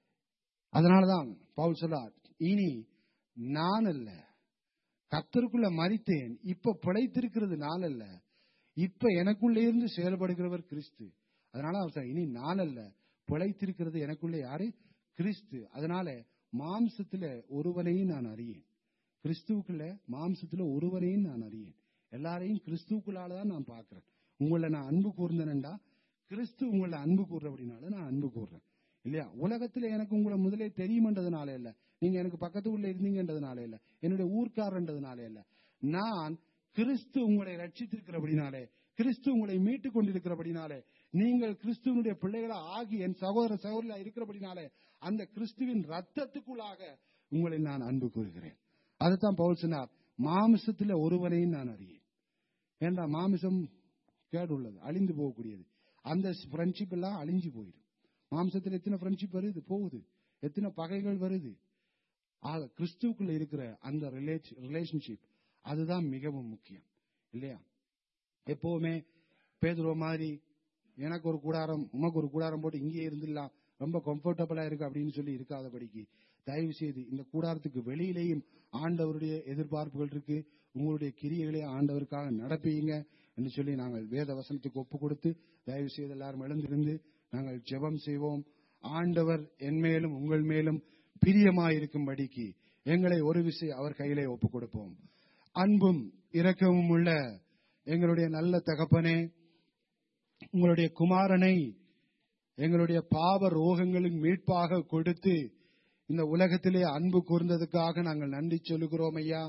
அதனாலதான் பவுல் சொல்லார் இனி நான் அல்ல கத்தருக்குள்ள மறித்தேன் இப்ப பிழைத்திருக்கிறது நான் அல்ல இப்ப எனக்குள்ளே இருந்து செயல்படுகிறவர் கிறிஸ்து அதனால அவர் சொல்றார், இனி நான் அல்ல பிழைத்திருக்கிறது எனக்குள்ளே யாரு கிறிஸ்து அதனால மாம்சத்துல ஒருவனையும் நான் அறியேன் கிறிஸ்துவுக்குள்ள மாம்சத்துல ஒருவரையும் நான் அறியேன் எல்லாரையும் கிறிஸ்துவுக்குள்ளால தான் நான் பார்க்கிறேன் உங்களை நான் அன்பு கூர்ந்தேன்டா கிறிஸ்து உங்களை அன்பு கூறுறபடினால நான் அன்பு கூறுறேன் இல்லையா உலகத்துல எனக்கு உங்களை முதலே தெரியுமன்றதுனால இல்ல நீங்க எனக்கு பக்கத்துக்குள்ள இருந்தீங்கன்றதுனால இல்ல என்னுடைய ஊர்க்காரன்றதுனால இல்ல நான் கிறிஸ்து உங்களை ரட்சித்திருக்கிறபடினாலே கிறிஸ்து உங்களை மீட்டுக் கொண்டிருக்கிறபடினாலே நீங்கள் கிறிஸ்துவனுடைய பிள்ளைகளா ஆகி என் சகோதர சகோதரியா இருக்கிறபடினாலே அந்த கிறிஸ்துவின் ரத்தத்துக்குள்ளாக உங்களை நான் அன்பு கூறுகிறேன் அதுதான் பவுல் சொன்னார் மாமிசத்துல ஒருவனையும் நான் அறியேன் ஏண்டா மாமிசம் கேடு உள்ளது அழிந்து போகக்கூடியது அந்த ஃப்ரெண்ட்ஷிப் எல்லாம் அழிஞ்சு போயிடும் மாம்சத்தில் எத்தனை ஃப்ரெண்ட்ஷிப் வருது போகுது எத்தனை பகைகள் வருது ஆக கிறிஸ்துவுக்குள்ள இருக்கிற அந்த ரிலேஷன்ஷிப் அதுதான் மிகவும் முக்கியம் இல்லையா எப்பவுமே பேதுருவ மாதிரி எனக்கு ஒரு கூடாரம் உமக்கு ஒரு கூடாரம் போட்டு இங்கேயே இருந்துடலாம் ரொம்ப கம்ஃபர்டபுளா இருக்கு அப்படின்னு சொல்லி இருக்காதபடிக்கு தயவு செய்து இந்த கூடாரத்துக்கு வெளியிலேயும் ஆண்டவருடைய எதிர்பார்ப்புகள் இருக்கு உங்களுடைய கிரியைகளை ஆண்டவருக்காக நடப்பீங்க என்று சொல்லி நாங்கள் வேத வசனத்துக்கு ஒப்பு கொடுத்து தயவு செய்து எல்லாரும் எழுந்திருந்து நாங்கள் ஜெபம் செய்வோம் ஆண்டவர் என் மேலும் உங்கள் மேலும் பிரியமாயிருக்கும்படிக்கு எங்களை ஒரு விசை அவர் கையிலே ஒப்பு கொடுப்போம் அன்பும் இரக்கமும் உள்ள எங்களுடைய நல்ல தகப்பனே உங்களுடைய குமாரனை எங்களுடைய பாவ ரோகங்களின் மீட்பாக கொடுத்து இந்த உலகத்திலே அன்பு கூர்ந்ததுக்காக நாங்கள் நன்றி சொல்லுகிறோம் ஐயா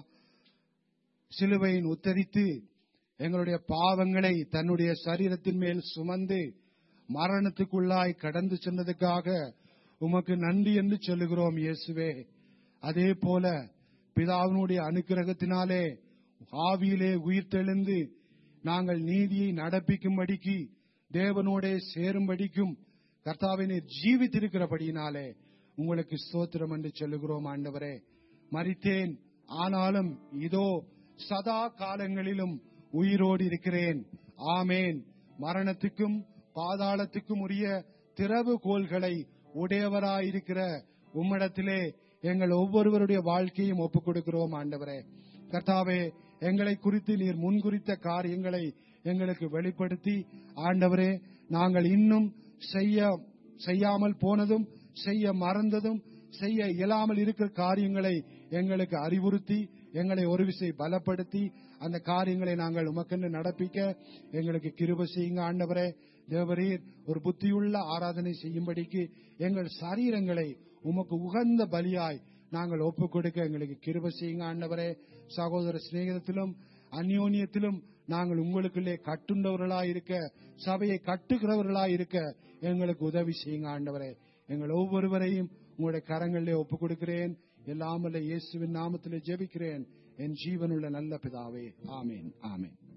சிலுவையின் உத்தரித்து எங்களுடைய பாவங்களை தன்னுடைய சரீரத்தின் மேல் சுமந்து மரணத்துக்குள்ளாய் கடந்து சென்றதுக்காக உமக்கு நன்றி என்று சொல்லுகிறோம் இயேசுவே அதே போல பிதாவினுடைய அனுக்கிரகத்தினாலே ஆவியிலே உயிர்த்தெழுந்து நாங்கள் நீதியை நடப்பிக்கும்படிக்கு தேவனோடே சேரும்படிக்கும் கர்த்தாவினை ஜீவித்திருக்கிறபடியினாலே உங்களுக்கு ஸ்தோத்திரம் என்று சொல்லுகிறோம் ஆண்டவரே மரித்தேன் ஆனாலும் இதோ சதா காலங்களிலும் உயிரோடு இருக்கிறேன் ஆமேன் மரணத்துக்கும் பாதாளத்துக்கும் உரிய திறவுகோள்களை உடையவராயிருக்கிற உம்மிடத்திலே எங்கள் ஒவ்வொருவருடைய வாழ்க்கையும் ஒப்புக் கொடுக்கிறோம் ஆண்டவரே கர்த்தாவே எங்களை குறித்து நீர் முன்குறித்த காரியங்களை எங்களுக்கு வெளிப்படுத்தி ஆண்டவரே நாங்கள் இன்னும் செய்ய செய்யாமல் போனதும் செய்ய மறந்ததும் செய்ய இயலாமல் இருக்கிற காரியங்களை எங்களுக்கு அறிவுறுத்தி எங்களை ஒரு விசை பலப்படுத்தி அந்த காரியங்களை நாங்கள் உமக்கென்று நடப்பிக்க எங்களுக்கு கிருப செய்யுங்க ஆண்டவரே தேவரீர் ஒரு புத்தியுள்ள ஆராதனை செய்யும்படிக்கு எங்கள் சரீரங்களை உமக்கு உகந்த பலியாய் நாங்கள் ஒப்புக் கொடுக்க எங்களுக்கு கிருப செய்யுங்க ஆண்டவரே சகோதர சிநேகத்திலும் அந்யோன்யத்திலும் நாங்கள் உங்களுக்குள்ளே கட்டுண்டவர்களாய் இருக்க சபையை கட்டுகிறவர்களாய் இருக்க எங்களுக்கு உதவி செய்யுங்க ஆண்டவரே எங்கள் ஒவ்வொருவரையும் உங்களுடைய கரங்களிலே ஒப்புக் கொடுக்கிறேன் எல்லாமல்ல இயேசுவின் நாமத்திலே ஜெபிக்கிறேன் என் ஜீவனுள்ள நல்ல பிதாவே ஆமேன் ஆமேன்